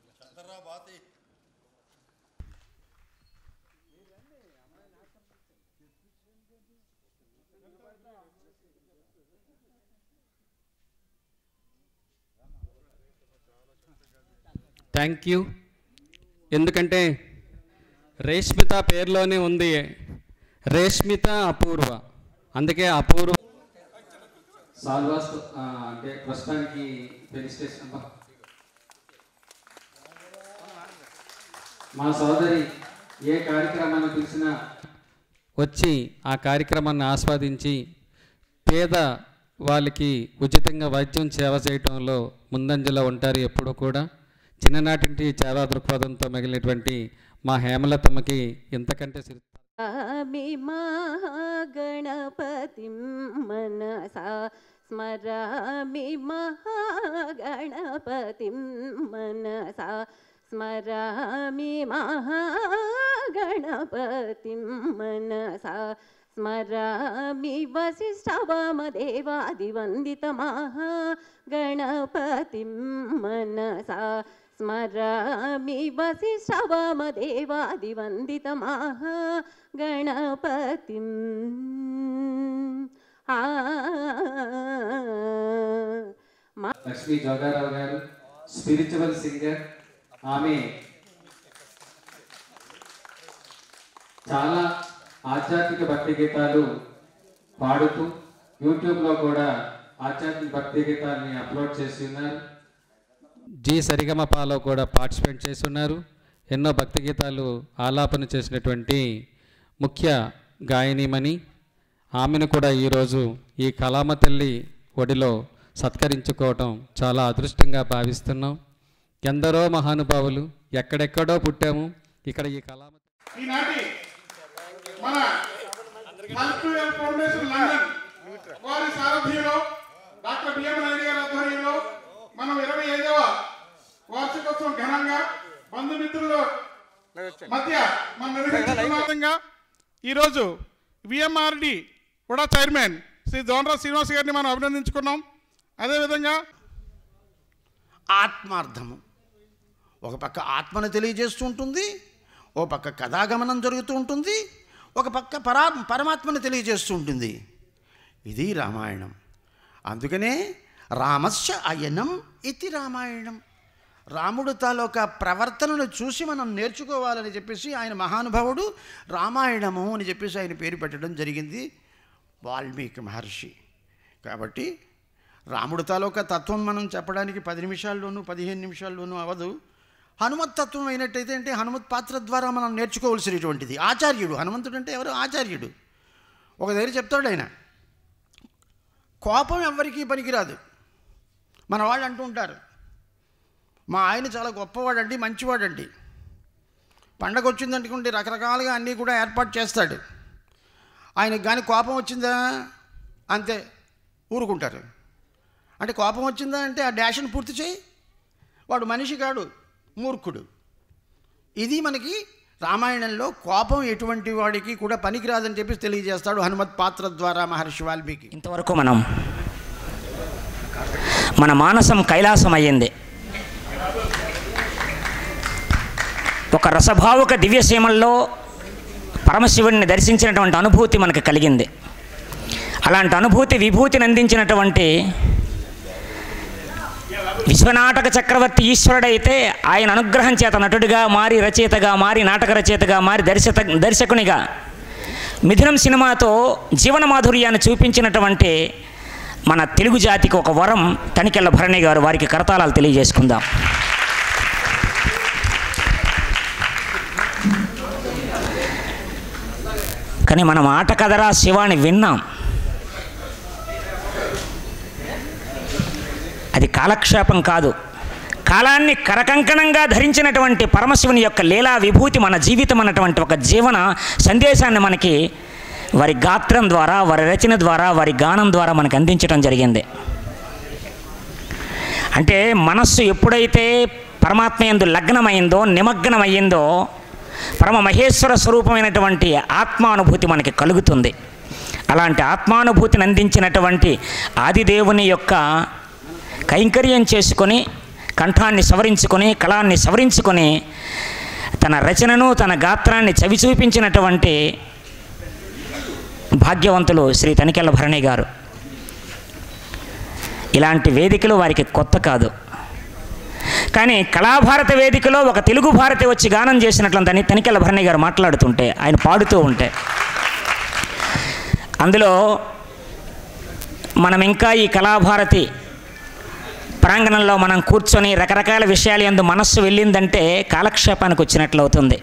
థ్యాంక్ యూ ఎందుకంటే రేష్మిత పేరులోనే ఉంది రేష్మిత అపూర్వ అందుకే అపూర్వ సాల్వాస్ ఆ, అంటే ప్రస్తుతానికి పెళ్లి స్టేషన్ అబ్బా. మా సోదరి ఏ కార్యక్రమాన్ని పిలిచినా వచ్చి ఆ కార్యక్రమాన్ని ఆస్వాదించి పేద వాళ్ళకి ఉచితంగా వైద్యం సేవ చేయటంలో ముందంజలో ఉంటారు ఎప్పుడూ కూడా చిన్ననాటి నుండి సేవా దృక్పథంతో మిగిలినటువంటి మా హేమలతమ్మకి ఇంతకంటే సిరి- మహాగణపతిం మనసా स्मरामि महागणपतिं मनसा स्मरामि महागणपतिं मनसा स्मरामि वसिष्ठवामदेवादिवन्दितमहागणपतिं मनसा स्मरामि वसिष्ठवामदेवादिवन्दितमहागणपतिम् आ मा- లక్ష్మీ జోగారావు గారు స్పిరిచువల్ సింగర్ ఆమె చాలా ఆధ్యాత్మిక భక్తి గీతాలు పాడుతూ యూట్యూబ్లో కూడా ఆధ్యాత్మిక భక్తి గీతాలని అప్లోడ్ చేసి ఉన్నారు జీ సరిగమపాలో కూడా పార్టిసిపేట్ చేసి ఉన్నారు ఎన్నో భక్తి గీతాలు ఆలాపన చేసినటువంటి ముఖ్య గాయనీమణి ఆమెను కూడా ఈరోజు ఈ కళామ తల్లి ఒడిలో సత్కరించుకోవటం చాలా అదృష్టంగా భావిస్తున్నాం ఎందరో మహానుభావులు ఎక్కడెక్కడో పుట్టాము ఇక్కడ ఈ కళామ ఈనాటి మన హెల్త్ ఫౌండేషన్ లండన్ వారి సారథ్యంలో డాక్టర్ బిఎం నాయుడు గారి ఆధ్వర్యంలో మనం ఇరవై ఐదవ వార్షికోత్సవం ఘనంగా బంధుమిత్రుల మధ్య మనం నిర్వహించుకున్న ఈరోజు విఎంఆర్డి కూడా చైర్మన్ శ్రీ దోనరావు శ్రీనివాస్ గారిని మనం అభినందించుకున్నాం అదేవిధంగా ఆత్మార్థము ఒక పక్క ఆత్మను తెలియజేస్తూ ఉంటుంది ఓ పక్క కథాగమనం జరుగుతూ ఉంటుంది ఒక పక్క పరా పరమాత్మను తెలియజేస్తూ ఉంటుంది ఇది రామాయణం అందుకనే రామస్య అయనం ఇది రామాయణం రాముడు తాలూక ప్రవర్తనను చూసి మనం నేర్చుకోవాలని చెప్పేసి ఆయన మహానుభావుడు రామాయణము అని చెప్పేసి ఆయన పేరు పెట్టడం జరిగింది వాల్మీకి మహర్షి కాబట్టి రాముడు తాలూకా తత్వం మనం చెప్పడానికి పది నిమిషాల్లోనూ పదిహేను నిమిషాల్లోనూ అవదు హనుమత్ తత్వం అయినట్టయితే అంటే హనుమత్ పాత్ర ద్వారా మనం నేర్చుకోవాల్సినటువంటిది ఆచార్యుడు హనుమంతుడు అంటే ఎవరు ఆచార్యుడు ఒక దగ్గర చెప్తాడు ఆయన కోపం ఎవ్వరికీ పనికిరాదు మన వాళ్ళు అంటూ ఉంటారు మా ఆయన చాలా గొప్పవాడండి మంచివాడండి పండగ వచ్చిందనుకుంటే రకరకాలుగా అన్నీ కూడా ఏర్పాటు చేస్తాడు ఆయనకు కానీ కోపం వచ్చిందా అంతే ఊరుకుంటారు అంటే కోపం వచ్చిందా అంటే ఆ డాష్ని పూర్తి చేయి వాడు మనిషి కాడు మూర్ఖుడు ఇది మనకి రామాయణంలో కోపం ఎటువంటి వాడికి కూడా పనికిరాదని చెప్పి తెలియజేస్తాడు హనుమత్ పాత్ర ద్వారా మహర్షి వాల్మీకి ఇంతవరకు మనం మన మానసం కైలాసం అయ్యింది ఒక రసభావుక దివ్యసీమల్లో పరమశివుడిని దర్శించినటువంటి అనుభూతి మనకు కలిగింది అలాంటి అనుభూతి విభూతిని అందించినటువంటి విశ్వనాటక చక్రవర్తి ఈశ్వరుడైతే ఆయన అనుగ్రహం చేత నటుడిగా మారి రచయితగా మారి నాటక రచయితగా మారి దర్శక దర్శకునిగా మిథునం సినిమాతో జీవన మాధుర్యాన్ని చూపించినటువంటి మన తెలుగు జాతికి ఒక వరం తనికెళ్ళ భరణి గారు వారికి కరతాళాలు తెలియజేసుకుందాం కానీ మనం ఆట కదరా శివాని విన్నాం అది కాలక్షేపం కాదు కాలాన్ని కరకంకణంగా ధరించినటువంటి పరమశివుని యొక్క లీలా విభూతి మన జీవితం అన్నటువంటి ఒక జీవన సందేశాన్ని మనకి వారి గాత్రం ద్వారా వారి రచన ద్వారా వారి గానం ద్వారా మనకు అందించడం జరిగింది అంటే మనస్సు ఎప్పుడైతే పరమాత్మ యందు లగ్నమైందో నిమగ్నమయ్యిందో పరమ మహేశ్వర స్వరూపమైనటువంటి ఆత్మానుభూతి మనకి కలుగుతుంది అలాంటి ఆత్మానుభూతిని అందించినటువంటి ఆదిదేవుని యొక్క కైంకర్యం చేసుకొని కంఠాన్ని సవరించుకొని కళాన్ని సవరించుకొని తన రచనను తన గాత్రాన్ని చవి చూపించినటువంటి భాగ్యవంతులు శ్రీ తనికెళ్ళ భరణి గారు ఇలాంటి వేదికలు వారికి కొత్త కాదు కానీ కళాభారత వేదికలో ఒక తెలుగు భారతి వచ్చి గానం చేసినట్లంతని తనికెళ్ళ భరణి గారు మాట్లాడుతుంటే ఆయన పాడుతూ ఉంటే అందులో మనం ఇంకా ఈ కళాభారతి ప్రాంగణంలో మనం కూర్చొని రకరకాల విషయాలు ఎందు మనస్సు వెళ్ళిందంటే కాలక్షేపానికి వచ్చినట్లు అవుతుంది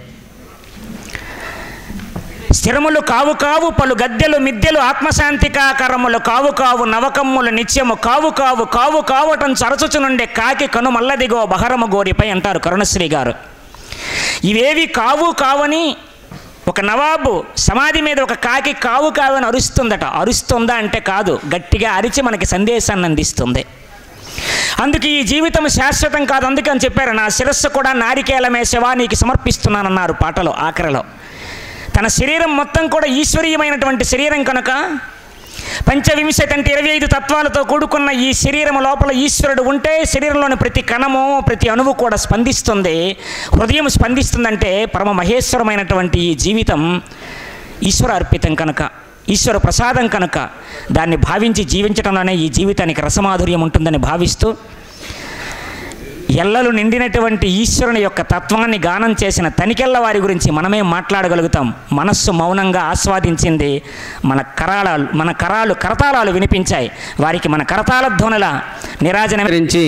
స్థిరములు కావు కావు పలు గద్దెలు మిద్దెలు ఆత్మశాంతికాకరములు కావు కావు నవకమ్ములు నిత్యము కావు కావు కావు కావటం చరచుచు నుండే కాకి కను మల్లదిగో బహరము గోరిపై అంటారు కరుణశ్రీ గారు ఇవేవి కావు కావని ఒక నవాబు సమాధి మీద ఒక కాకి కావు కావు అని అరుస్తుందట అరుస్తుందా అంటే కాదు గట్టిగా అరిచి మనకి సందేశాన్ని అందిస్తుంది అందుకే ఈ జీవితం శాశ్వతం కాదు అందుకని చెప్పారు నా శిరస్సు కూడా నారికేలమే శవా నీకు సమర్పిస్తున్నానన్నారు పాటలో ఆఖరిలో తన శరీరం మొత్తం కూడా ఈశ్వరీయమైనటువంటి శరీరం కనుక పంచవింశతి అంటే ఇరవై ఐదు తత్వాలతో కూడుకున్న ఈ శరీరం లోపల ఈశ్వరుడు ఉంటే శరీరంలోని ప్రతి కణము ప్రతి అణువు కూడా స్పందిస్తుంది హృదయం స్పందిస్తుందంటే పరమ మహేశ్వరమైనటువంటి ఈ జీవితం ఈశ్వర అర్పితం కనుక ఈశ్వర ప్రసాదం కనుక దాన్ని భావించి జీవించడంలోనే ఈ జీవితానికి రసమాధుర్యం ఉంటుందని భావిస్తూ ఎల్లలు నిండినటువంటి ఈశ్వరుని యొక్క తత్వాన్ని గానం చేసిన తనికెళ్ళ వారి గురించి మనమే మాట్లాడగలుగుతాం మనస్సు మౌనంగా ఆస్వాదించింది మన కరాళాలు మన కరాలు కరతాళాలు వినిపించాయి వారికి మన కరతాళ ధ్వనుల నిరాజన గురించి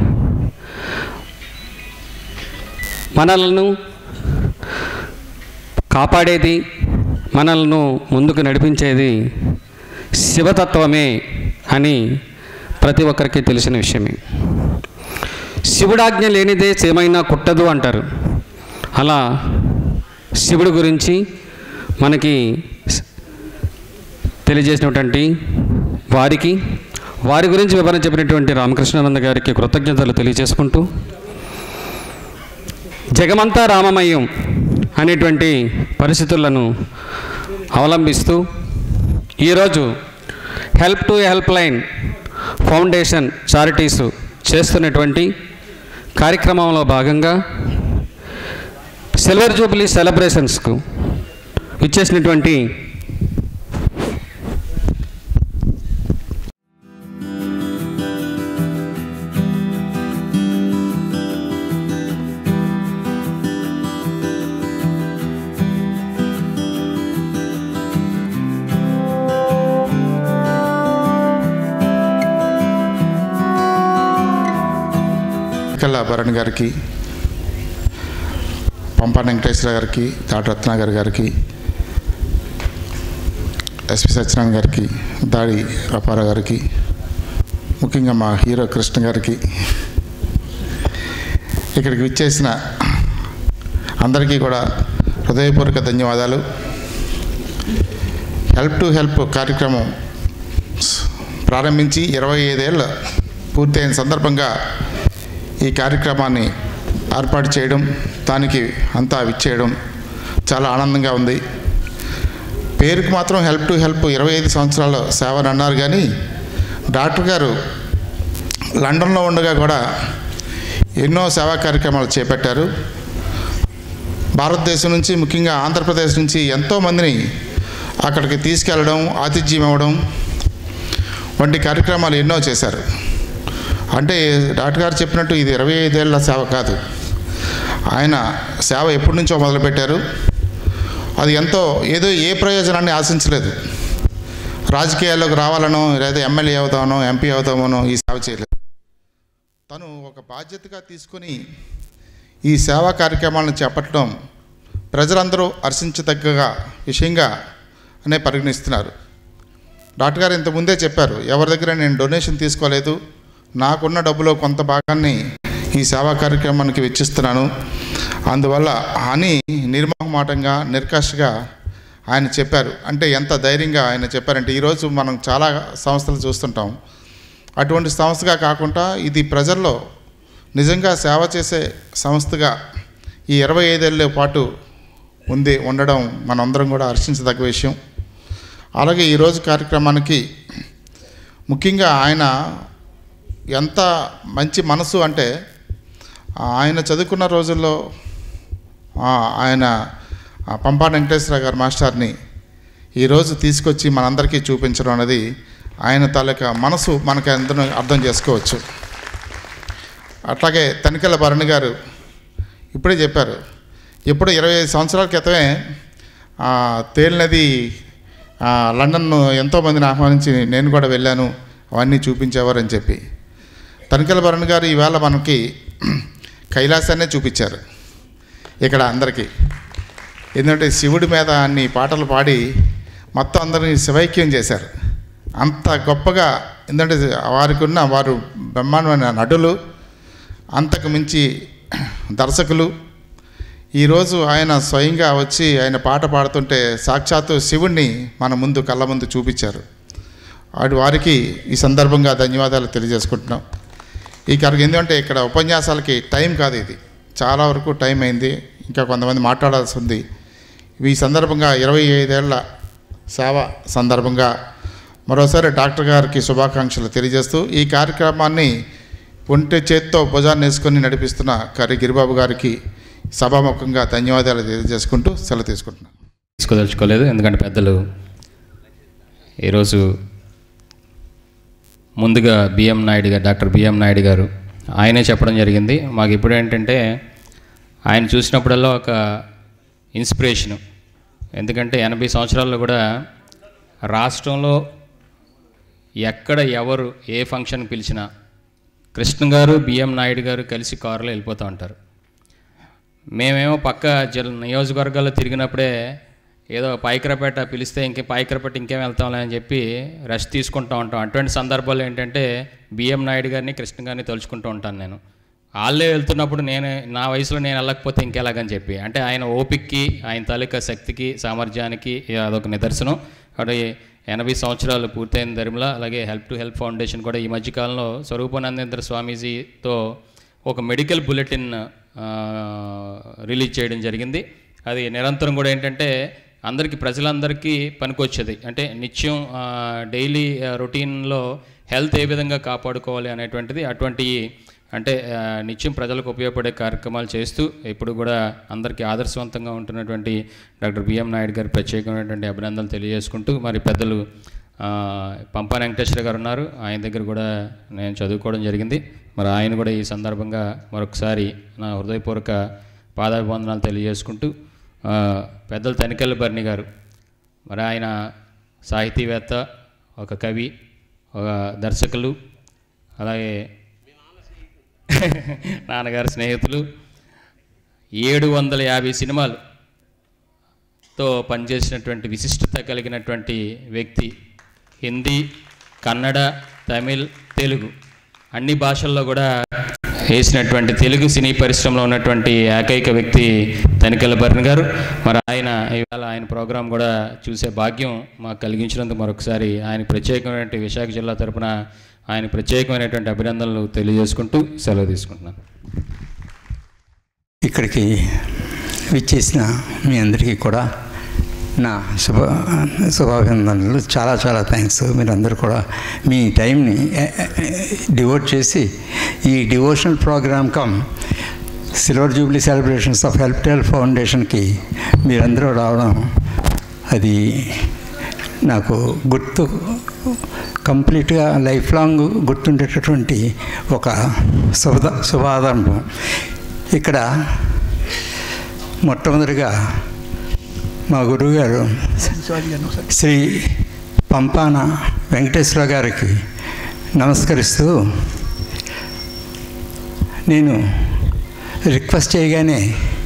మనలను కాపాడేది మనల్ని ముందుకు నడిపించేది శివతత్వమే అని ప్రతి ఒక్కరికి తెలిసిన విషయమే శివుడాజ్ఞ లేనిదే ఏమైనా కుట్టదు అంటారు అలా శివుడి గురించి మనకి తెలియజేసినటువంటి వారికి వారి గురించి వివరణ చెప్పినటువంటి రామకృష్ణానంద గారికి కృతజ్ఞతలు తెలియజేసుకుంటూ జగమంతా రామమయం అనేటువంటి పరిస్థితులను అవలంబిస్తూ ఈరోజు help to help line foundation charities చేస్తున్నటువంటి కార్యక్రమంలో భాగంగా సిల్వర్ జూబ్లీ సెలబ్రేషన్స్కు ఇచ్చేసినటువంటి కల్లా భరణ్ గారికి పంపా వెంకటేశ్వర గారికి డాక్టర్ రత్నాగర్ గారికి ఎస్పి సత్యనారాయణ గారికి దాడి రపారావు గారికి ముఖ్యంగా మా హీరో కృష్ణ గారికి ఇక్కడికి విచ్చేసిన అందరికీ కూడా హృదయపూర్వక ధన్యవాదాలు హెల్ప్ టు హెల్ప్ కార్యక్రమం ప్రారంభించి ఇరవై ఐదేళ్ళ పూర్తయిన సందర్భంగా ఈ కార్యక్రమాన్ని ఏర్పాటు చేయడం దానికి అంతా విచ్చేయడం చాలా ఆనందంగా ఉంది పేరుకు మాత్రం హెల్ప్ టు హెల్ప్ ఇరవై ఐదు సంవత్సరాల సేవ అని అన్నారు కానీ డాక్టర్ గారు లండన్లో ఉండగా కూడా ఎన్నో సేవా కార్యక్రమాలు చేపట్టారు భారతదేశం నుంచి ముఖ్యంగా ఆంధ్రప్రదేశ్ నుంచి ఎంతోమందిని అక్కడికి తీసుకెళ్ళడం ఆతిథ్యం ఇవ్వడం వంటి కార్యక్రమాలు ఎన్నో చేశారు అంటే డాక్టర్ గారు చెప్పినట్టు ఇది ఇరవై ఐదేళ్ల సేవ కాదు ఆయన సేవ ఎప్పటి నుంచో మొదలుపెట్టారు అది ఎంతో ఏదో ఏ ప్రయోజనాన్ని ఆశించలేదు రాజకీయాల్లోకి రావాలనో లేదా ఎమ్మెల్యే అవుతామనో ఎంపీ అవుతామనో ఈ సేవ చేయలేదు తను ఒక బాధ్యతగా తీసుకొని ఈ సేవా కార్యక్రమాలను చేపట్టడం ప్రజలందరూ హర్షించదగ్గగా విషయంగా అనే పరిగణిస్తున్నారు డాక్టర్ గారు ఇంతకుముందే చెప్పారు ఎవరి దగ్గర నేను డొనేషన్ తీసుకోలేదు నాకున్న డబ్బులో కొంత భాగాన్ని ఈ సేవా కార్యక్రమానికి వెచ్చిస్తున్నాను అందువల్ల అని నిర్మోహమాటంగా నిర్కాష్గా ఆయన చెప్పారు అంటే ఎంత ధైర్యంగా ఆయన చెప్పారంటే ఈరోజు మనం చాలా సంస్థలు చూస్తుంటాం అటువంటి సంస్థగా కాకుండా ఇది ప్రజల్లో నిజంగా సేవ చేసే సంస్థగా ఈ ఇరవై ఐదేళ్ళ పాటు ఉంది ఉండడం మనందరం కూడా హర్షించదగ్గ విషయం అలాగే ఈరోజు కార్యక్రమానికి ముఖ్యంగా ఆయన ఎంత మంచి మనసు అంటే ఆయన చదువుకున్న రోజుల్లో ఆ, ఆయన ఆ, పంపా వెంకటేశ్వర గారు మాస్టర్ని ఈరోజు తీసుకొచ్చి మనందరికీ చూపించడం అనేది ఆయన తాలూకా మనసు మనకి అందరూ అర్థం చేసుకోవచ్చు అట్లాగే తనికెళ్ళ భరణి గారు ఇప్పుడే చెప్పారు ఇప్పుడు ఇరవై ఐదు సంవత్సరాల క్రితమే ఆ, తేలినది ఆ, లండన్ ఎంతోమందిని ఆహ్వానించి నేను కూడా వెళ్ళాను అవన్నీ చూపించేవారని చెప్పి తనికెళ్ళ భరణి గారు ఈవేళ మనకి కైలాసాన్నే చూపించారు ఇక్కడ అందరికీ ఎందుకంటే శివుడి మీద అన్ని పాటలు పాడి మొత్తం అందరినీ శివైక్యం చేశారు అంత గొప్పగా ఎందుకంటే వారికి ఉన్న వారు బ్రహ్మాండమైన నటులు అంతకు మించి దర్శకులు ఈరోజు ఆయన స్వయంగా వచ్చి ఆయన పాట పాడుతుంటే సాక్షాత్తు శివుణ్ణి మన ముందు కళ్ళ ముందు చూపించారు అటు వారికి ఈ సందర్భంగా ధన్యవాదాలు తెలియజేసుకుంటున్నాం ఈ కార్యక్రమం ఎందుకంటే ఇక్కడ ఉపన్యాసాలకి టైం కాదు ఇది చాలా వరకు టైం అయింది ఇంకా కొంతమంది మాట్లాడాల్సి ఉంది ఈ సందర్భంగా ఇరవై ఐదేళ్ల సేవ సందర్భంగా మరోసారి డాక్టర్ గారికి శుభాకాంక్షలు తెలియజేస్తూ ఈ కార్యక్రమాన్ని ఒంటి చేత్తో భుజాన్ని వేసుకొని నడిపిస్తున్న కరి గిరిబాబు గారికి సభాముఖంగా ధన్యవాదాలు తెలియజేసుకుంటూ సెలవు తీసుకుంటున్నాను తీసుకోదలుచుకోలేదు ఎందుకంటే పెద్దలు ఈరోజు ముందుగా బిఎం నాయుడు గారు డాక్టర్ బిఎం నాయుడు గారు ఆయనే చెప్పడం జరిగింది మాకు ఇప్పుడు ఏంటంటే ఆయన చూసినప్పుడల్లా ఒక ఇన్స్పిరేషను ఎందుకంటే ఎనభై సంవత్సరాల్లో కూడా రాష్ట్రంలో ఎక్కడ ఎవరు ఏ ఫంక్షన్ పిలిచినా కృష్ణ గారు బిఎం నాయుడు గారు కలిసి కారులో వెళ్ళిపోతూ ఉంటారు మేమేమో పక్క జిల్లా నియోజకవర్గాల్లో తిరిగినప్పుడే ఏదో పాయికరపేట పిలిస్తే ఇంకే పాయికరపేట ఇంకేం వెళ్తాంలే అని చెప్పి రెస్ట్ తీసుకుంటూ ఉంటాం అటువంటి సందర్భాల్లో ఏంటంటే బిఎం నాయుడు గారిని కృష్ణ గారిని తలుచుకుంటూ ఉంటాను నేను వాళ్ళే వెళ్తున్నప్పుడు నేను నా వయసులో నేను వెళ్ళకపోతే ఇంకెలాగని చెప్పి అంటే ఆయన ఓపిక్కి ఆయన తాలూకా శక్తికి సామర్థ్యానికి అదొక నిదర్శనం కాబట్టి ఎనభై సంవత్సరాలు పూర్తయిన ధర్మలా అలాగే హెల్ప్ టు హెల్ప్ ఫౌండేషన్ కూడా ఈ మధ్యకాలంలో స్వరూపానందేంద్ర స్వామీజీతో ఒక మెడికల్ బులెటిన్ ఆ, రిలీజ్ చేయడం జరిగింది అది నిరంతరం కూడా ఏంటంటే అందరికీ ప్రజలందరికీ పనికొచ్చేది అంటే నిత్యం ఆ, డైలీ ఆ, రొటీన్లో హెల్త్ ఏ విధంగా కాపాడుకోవాలి అనేటువంటిది అటువంటి అంటే ఆ, నిత్యం ప్రజలకు ఉపయోగపడే కార్యక్రమాలు చేస్తూ ఇప్పుడు కూడా అందరికీ ఆదర్శవంతంగా ఉంటున్నటువంటి డాక్టర్ బిఎం నాయుడు గారి ప్రత్యేకమైనటువంటి అభినందనలు తెలియజేసుకుంటూ మరి పెద్దలు ఆ, పంపా వెంకటేశ్వర గారు ఉన్నారు ఆయన దగ్గర కూడా నేను చదువుకోవడం జరిగింది మరి ఆయన కూడా ఈ సందర్భంగా మరొకసారి నా హృదయపూర్వక పాదాభివందనాలు తెలియజేసుకుంటూ ఆ, పెద్దలు తనికెళ్ళ భరణి గారు మరి ఆయన సాహితీవేత్త ఒక కవి ఒక దర్శకులు అలాగే నాన్నగారి స్నేహితులు ఏడు వందల యాభై సినిమాలు తో పనిచేసినటువంటి విశిష్టత కలిగినటువంటి వ్యక్తి హిందీ కన్నడ తమిళ్ తెలుగు అన్ని భాషల్లో కూడా వేసినటువంటి తెలుగు సినీ పరిశ్రమలో ఉన్నటువంటి ఏకైక వ్యక్తి తనికెళ్ళ భరణ్ గారు మరి ఆయన ఇవాళ ఆయన ప్రోగ్రాం కూడా చూసే భాగ్యం మాకు కలిగించినందుకు మరొకసారి ఆయన ప్రత్యేకమైనటువంటి విశాఖ జిల్లా తరపున ఆయన ప్రత్యేకమైనటువంటి అభినందనలు తెలియజేసుకుంటూ సెలవు తీసుకుంటున్నాను ఇక్కడికి విచ్చేసిన మీ అందరికీ కూడా నా శుభ శుభాభినందనలు చాలా చాలా థ్యాంక్స్ మీరందరూ కూడా మీ టైంని డివోట్ చేసి ఈ devotional program come silver jubilee celebrations of help tell ఫౌండేషన్కి మీరందరూ రావడం అది నాకు గుర్తు కంప్లీట్గా లైఫ్ లాంగ్ గుర్తుండేటటువంటి ఒక శుభ శుభారంభం ఇక్కడ మొట్టమొదటిగా మా గురువుగారు శ్రీ పంపాన వెంకటేశ్వర గారికి నమస్కరిస్తూ నేను రిక్వెస్ట్ చేయగానే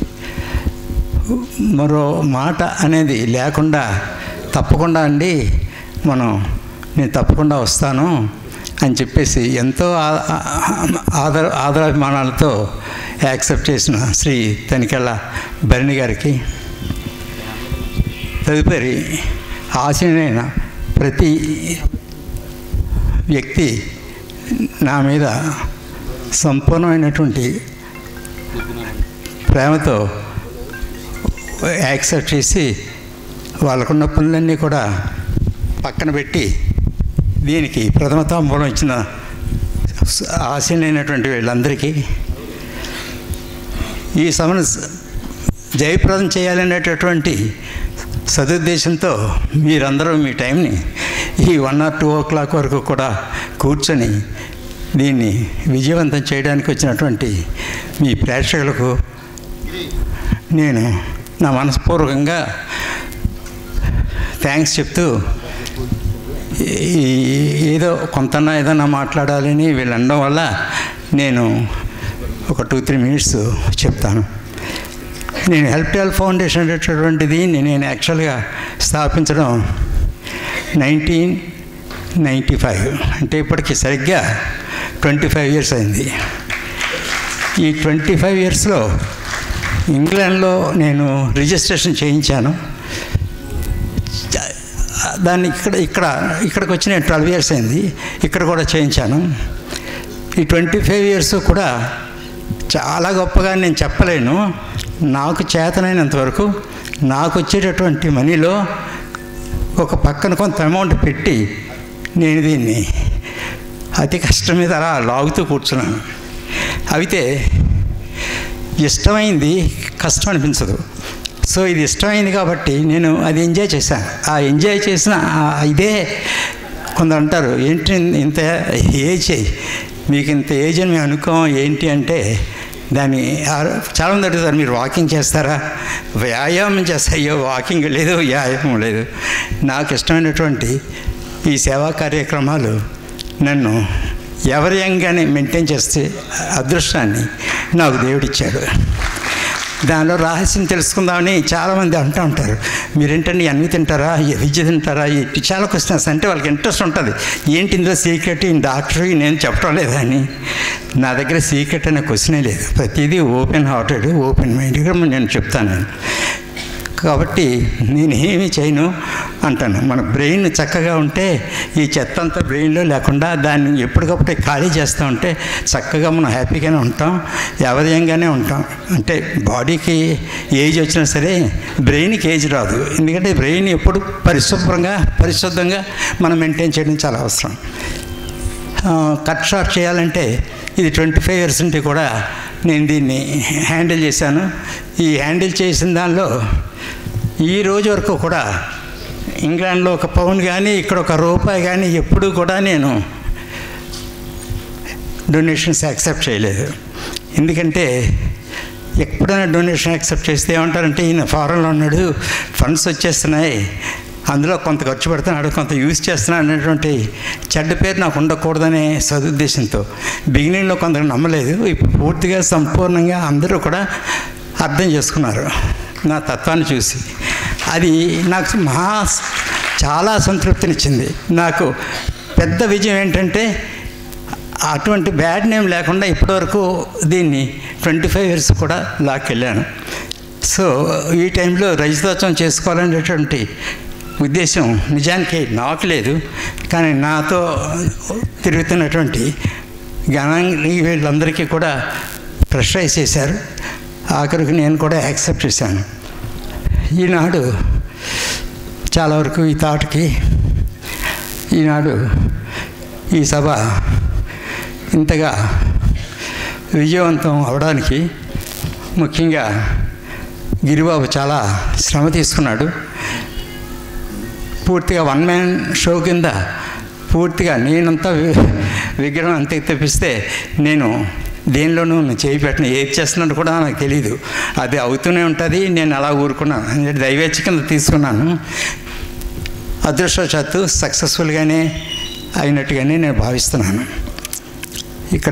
మరో మాట అనేది లేకుండా తప్పకుండా అండి మనం నేను తప్పకుండా వస్తాను అని చెప్పేసి ఎంతో ఆ- ఆ- ఆదర ఆదరాభిమానాలతో యాక్సెప్ట్ చేసిన శ్రీ తనికెళ్ళ భరణి గారికి తదుపరి ఆశీనైన ప్రతి వ్యక్తి నా మీద సంపూర్ణమైనటువంటి ప్రేమతో యాక్సెప్ట్ చేసి వాళ్ళకున్న పనులన్నీ కూడా పక్కన పెట్టి దీనికి ప్రథమ తాంబూలం ఇచ్చిన ఆశీనైనటువంటి వీళ్ళందరికీ ఈ సభను జయప్రదం చేయాలనేటటువంటి సదుద్దేశంతో మీరందరూ మీ టైంని ఈ one or two o'clock వరకు కూడా కూర్చొని దీన్ని విజయవంతం చేయడానికి వచ్చినటువంటి మీ ప్రేక్షకులకు నేను నా మనస్పూర్వకంగా థ్యాంక్స్ చెప్తూ ఈ- ఏదో కొంతన్నా ఏదన్నా మాట్లాడాలని వీళ్ళు అనడం వల్ల నేను ఒక టూ త్రీ మినిట్స్ చెప్తాను నేను హెల్ప్ టెల్ ఫౌండేషన్ అనేటటువంటిది నేను యాక్చువల్గా స్థాపించడం నైన్టీన్ నైంటీ ఫైవ్ అంటే ఇప్పటికి సరిగ్గా ట్వంటీ ఫైవ్ ఇయర్స్ అయింది ఈ ట్వంటీ ఫైవ్ ఇయర్స్లో ఇంగ్లాండ్లో నేను రిజిస్ట్రేషన్ చేయించాను దాన్ని ఇక్కడ ఇక్కడ ఇక్కడికి వచ్చి నేను ట్వెల్వ్ ఇయర్స్ అయింది ఇక్కడ కూడా చేయించాను ఈ ట్వంటీ ఫైవ్ ఇయర్స్ కూడా చాలా గొప్పగా నేను చెప్పలేను నాకు చేతనైనంత వరకు నాకు వచ్చేటటువంటి మనీలో ఒక పక్కన కొంత అమౌంట్ పెట్టి నేను దీన్ని అతి కష్టం మీద అలా లాగుతూ కూర్చున్నాను అయితే ఇష్టమైంది కష్టం అనిపించదు సో ఇది ఇష్టమైంది కాబట్టి నేను అది ఎంజాయ్ చేశాను ఆ ఎంజాయ్ చేసిన ఆ ఇదే కొందరు అంటారు ఏంటి ఇంత ఏజ్ మీకు ఇంత ఏజ్ అని మేము అనుకోం ఏంటి అంటే దాన్ని ఆ- చాలామంది అడుగుతారు మీరు వాకింగ్ చేస్తారా వ్యాయామం చేస్తా అయ్యో వాకింగ్ లేదు వ్యాయామం లేదు నాకు ఇష్టమైనటువంటి ఈ సేవా కార్యక్రమాలు నన్ను ఎవరియంగానే మెయింటైన్ చేస్తే అదృష్టాన్ని నాకు దేవుడిచ్చాడు దానిలో రహస్యం తెలుసుకుందామని చాలామంది అంటూ ఉంటారు మీరేంటండి అన్ని తింటారా విద్య తింటారా ఈ చాలా క్వశ్చన్స్ అంటే వాళ్ళకి ఇంట్రెస్ట్ ఉంటుంది ఏంటి ఇందులో సీక్రెట్ ఈ డాక్టర్ నేను చెప్పడం లేదా అని నా దగ్గర సీక్రెట్ అనే క్వశ్చనే లేదు ప్రతిదీ ఓపెన్ హార్టెడ్ ఓపెన్ మైండ్గా నేను చెప్తాను నేను కాబట్టి నేను ఏమీ చేయను అంటాను మన బ్రెయిన్ చక్కగా ఉంటే ఈ చెత్త అంతా బ్రెయిన్లో లేకుండా దాన్ని ఎప్పటికప్పుడు ఖాళీ చేస్తూ ఉంటే చక్కగా మనం హ్యాపీగానే ఉంటాం ఎవరియంగానే ఉంటాం అంటే బాడీకి ఏజ్ వచ్చినా సరే బ్రెయిన్కి ఏజ్ రాదు ఎందుకంటే బ్రెయిన్ ఎప్పుడు పరిశుభ్రంగా పరిశుద్ధంగా మనం మెయింటైన్ చేయడం చాలా అవసరం ఆ, కట్ షార్ట్ చేయాలంటే ఇది ట్వంటీ ఫైవ్ ఇయర్స్ నుండి కూడా నేను దీన్ని హ్యాండిల్ చేశాను ఈ హ్యాండిల్ చేసిన దానిలో ఈ రోజు వరకు కూడా ఇంగ్లాండ్లో ఒక పౌన్ కానీ ఇక్కడ ఒక రూపాయి కానీ ఎప్పుడూ కూడా నేను డొనేషన్స్ యాక్సెప్ట్ చేయలేదు ఎందుకంటే ఎప్పుడైనా డొనేషన్ యాక్సెప్ట్ చేస్తే ఏమంటారంటే ఈయన ఫారెన్లో ఉన్నాడు ఫండ్స్ వచ్చేస్తున్నాయి అందులో కొంత ఖర్చు పెడుతున్నాడు కొంత యూజ్ చేస్తున్నాడు అనేటువంటి చెడ్డ పేరు నాకు ఉండకూడదనే సదుద్దేశంతో బిగినింగ్లో కొందరు నమ్మలేదు ఇప్పుడు పూర్తిగా సంపూర్ణంగా అందరూ కూడా అర్థం చేసుకున్నారు నా తత్వాన్ని చూసి అది నాకు మహా చాలా సంతృప్తినిచ్చింది నాకు పెద్ద విజయం ఏంటంటే అటువంటి బ్యాడ్ నేమ్ లేకుండా ఇప్పటివరకు దీన్ని ట్వంటీ ఫైవ్ ఇయర్స్ కూడా లాక్కెళ్ళాను సో ఈ టైంలో రజతోత్సవం చేసుకోవాలనేటువంటి ఉద్దేశం నిజానికి నాకు లేదు కానీ నాతో తిరుగుతున్నటువంటి గణాంగి వీళ్ళందరికీ కూడా ప్రెషరైజ్ చేశారు ఆఖరికి నేను కూడా యాక్సెప్ట్ చేశాను ఈనాడు చాలా వరకు ఈ తాటకి ఈనాడు ఈ సభ ఇంతగా విజయవంతం అవడానికి ముఖ్యంగా గిరిబాబు చాలా శ్రమ తీసుకున్నాడు పూర్తిగా వన్ మ్యాన్ షో కింద పూర్తిగా నేనంతా వి- విగ్రహం అంతే తెప్పిస్తే నేను దేనిలోనూ చేయి పెట్టిన ఏది చేస్తున్నట్టు కూడా నాకు తెలియదు అది అవుతూనే ఉంటుంది నేను అలా ఊరుకున్నాను ఎందుకంటే దైవేచ్ఛ కింద తీసుకున్నాను అదృష్టవశాత్తు సక్సెస్ఫుల్గానే అయినట్టుగానే నేను భావిస్తున్నాను ఇక్కడ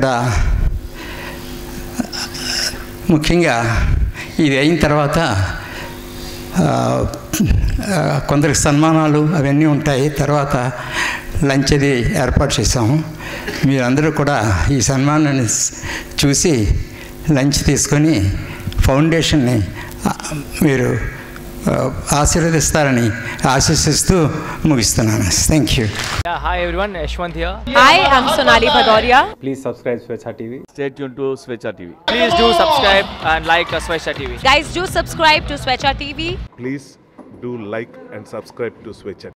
ముఖ్యంగా ఇది అయిన తర్వాత ఆ, ఆ, కొందరికి సన్మానాలు అవన్నీ ఉంటాయి తర్వాత లంచ్ అది ఏర్పాటు చేసాము మీరందరూ కూడా ఈ సన్మానాన్ని స్- చూసి లంచ్ తీసుకొని ఫౌండేషన్ని ఆ, మీరు ఆ, ఆశీర్వదిస్తారని ఆశీస్సిస్తూ ముగిస్తున్నాను thank you Yeah, hi everyone, Yashwant here. Hi, I'm Sonali Bhadoria. Please subscribe Swechha TV. Stay tuned to Swechha TV. Please do subscribe and like uh, Swechha TV. Guys, do subscribe to Swecha TV. Please do like and subscribe to Switch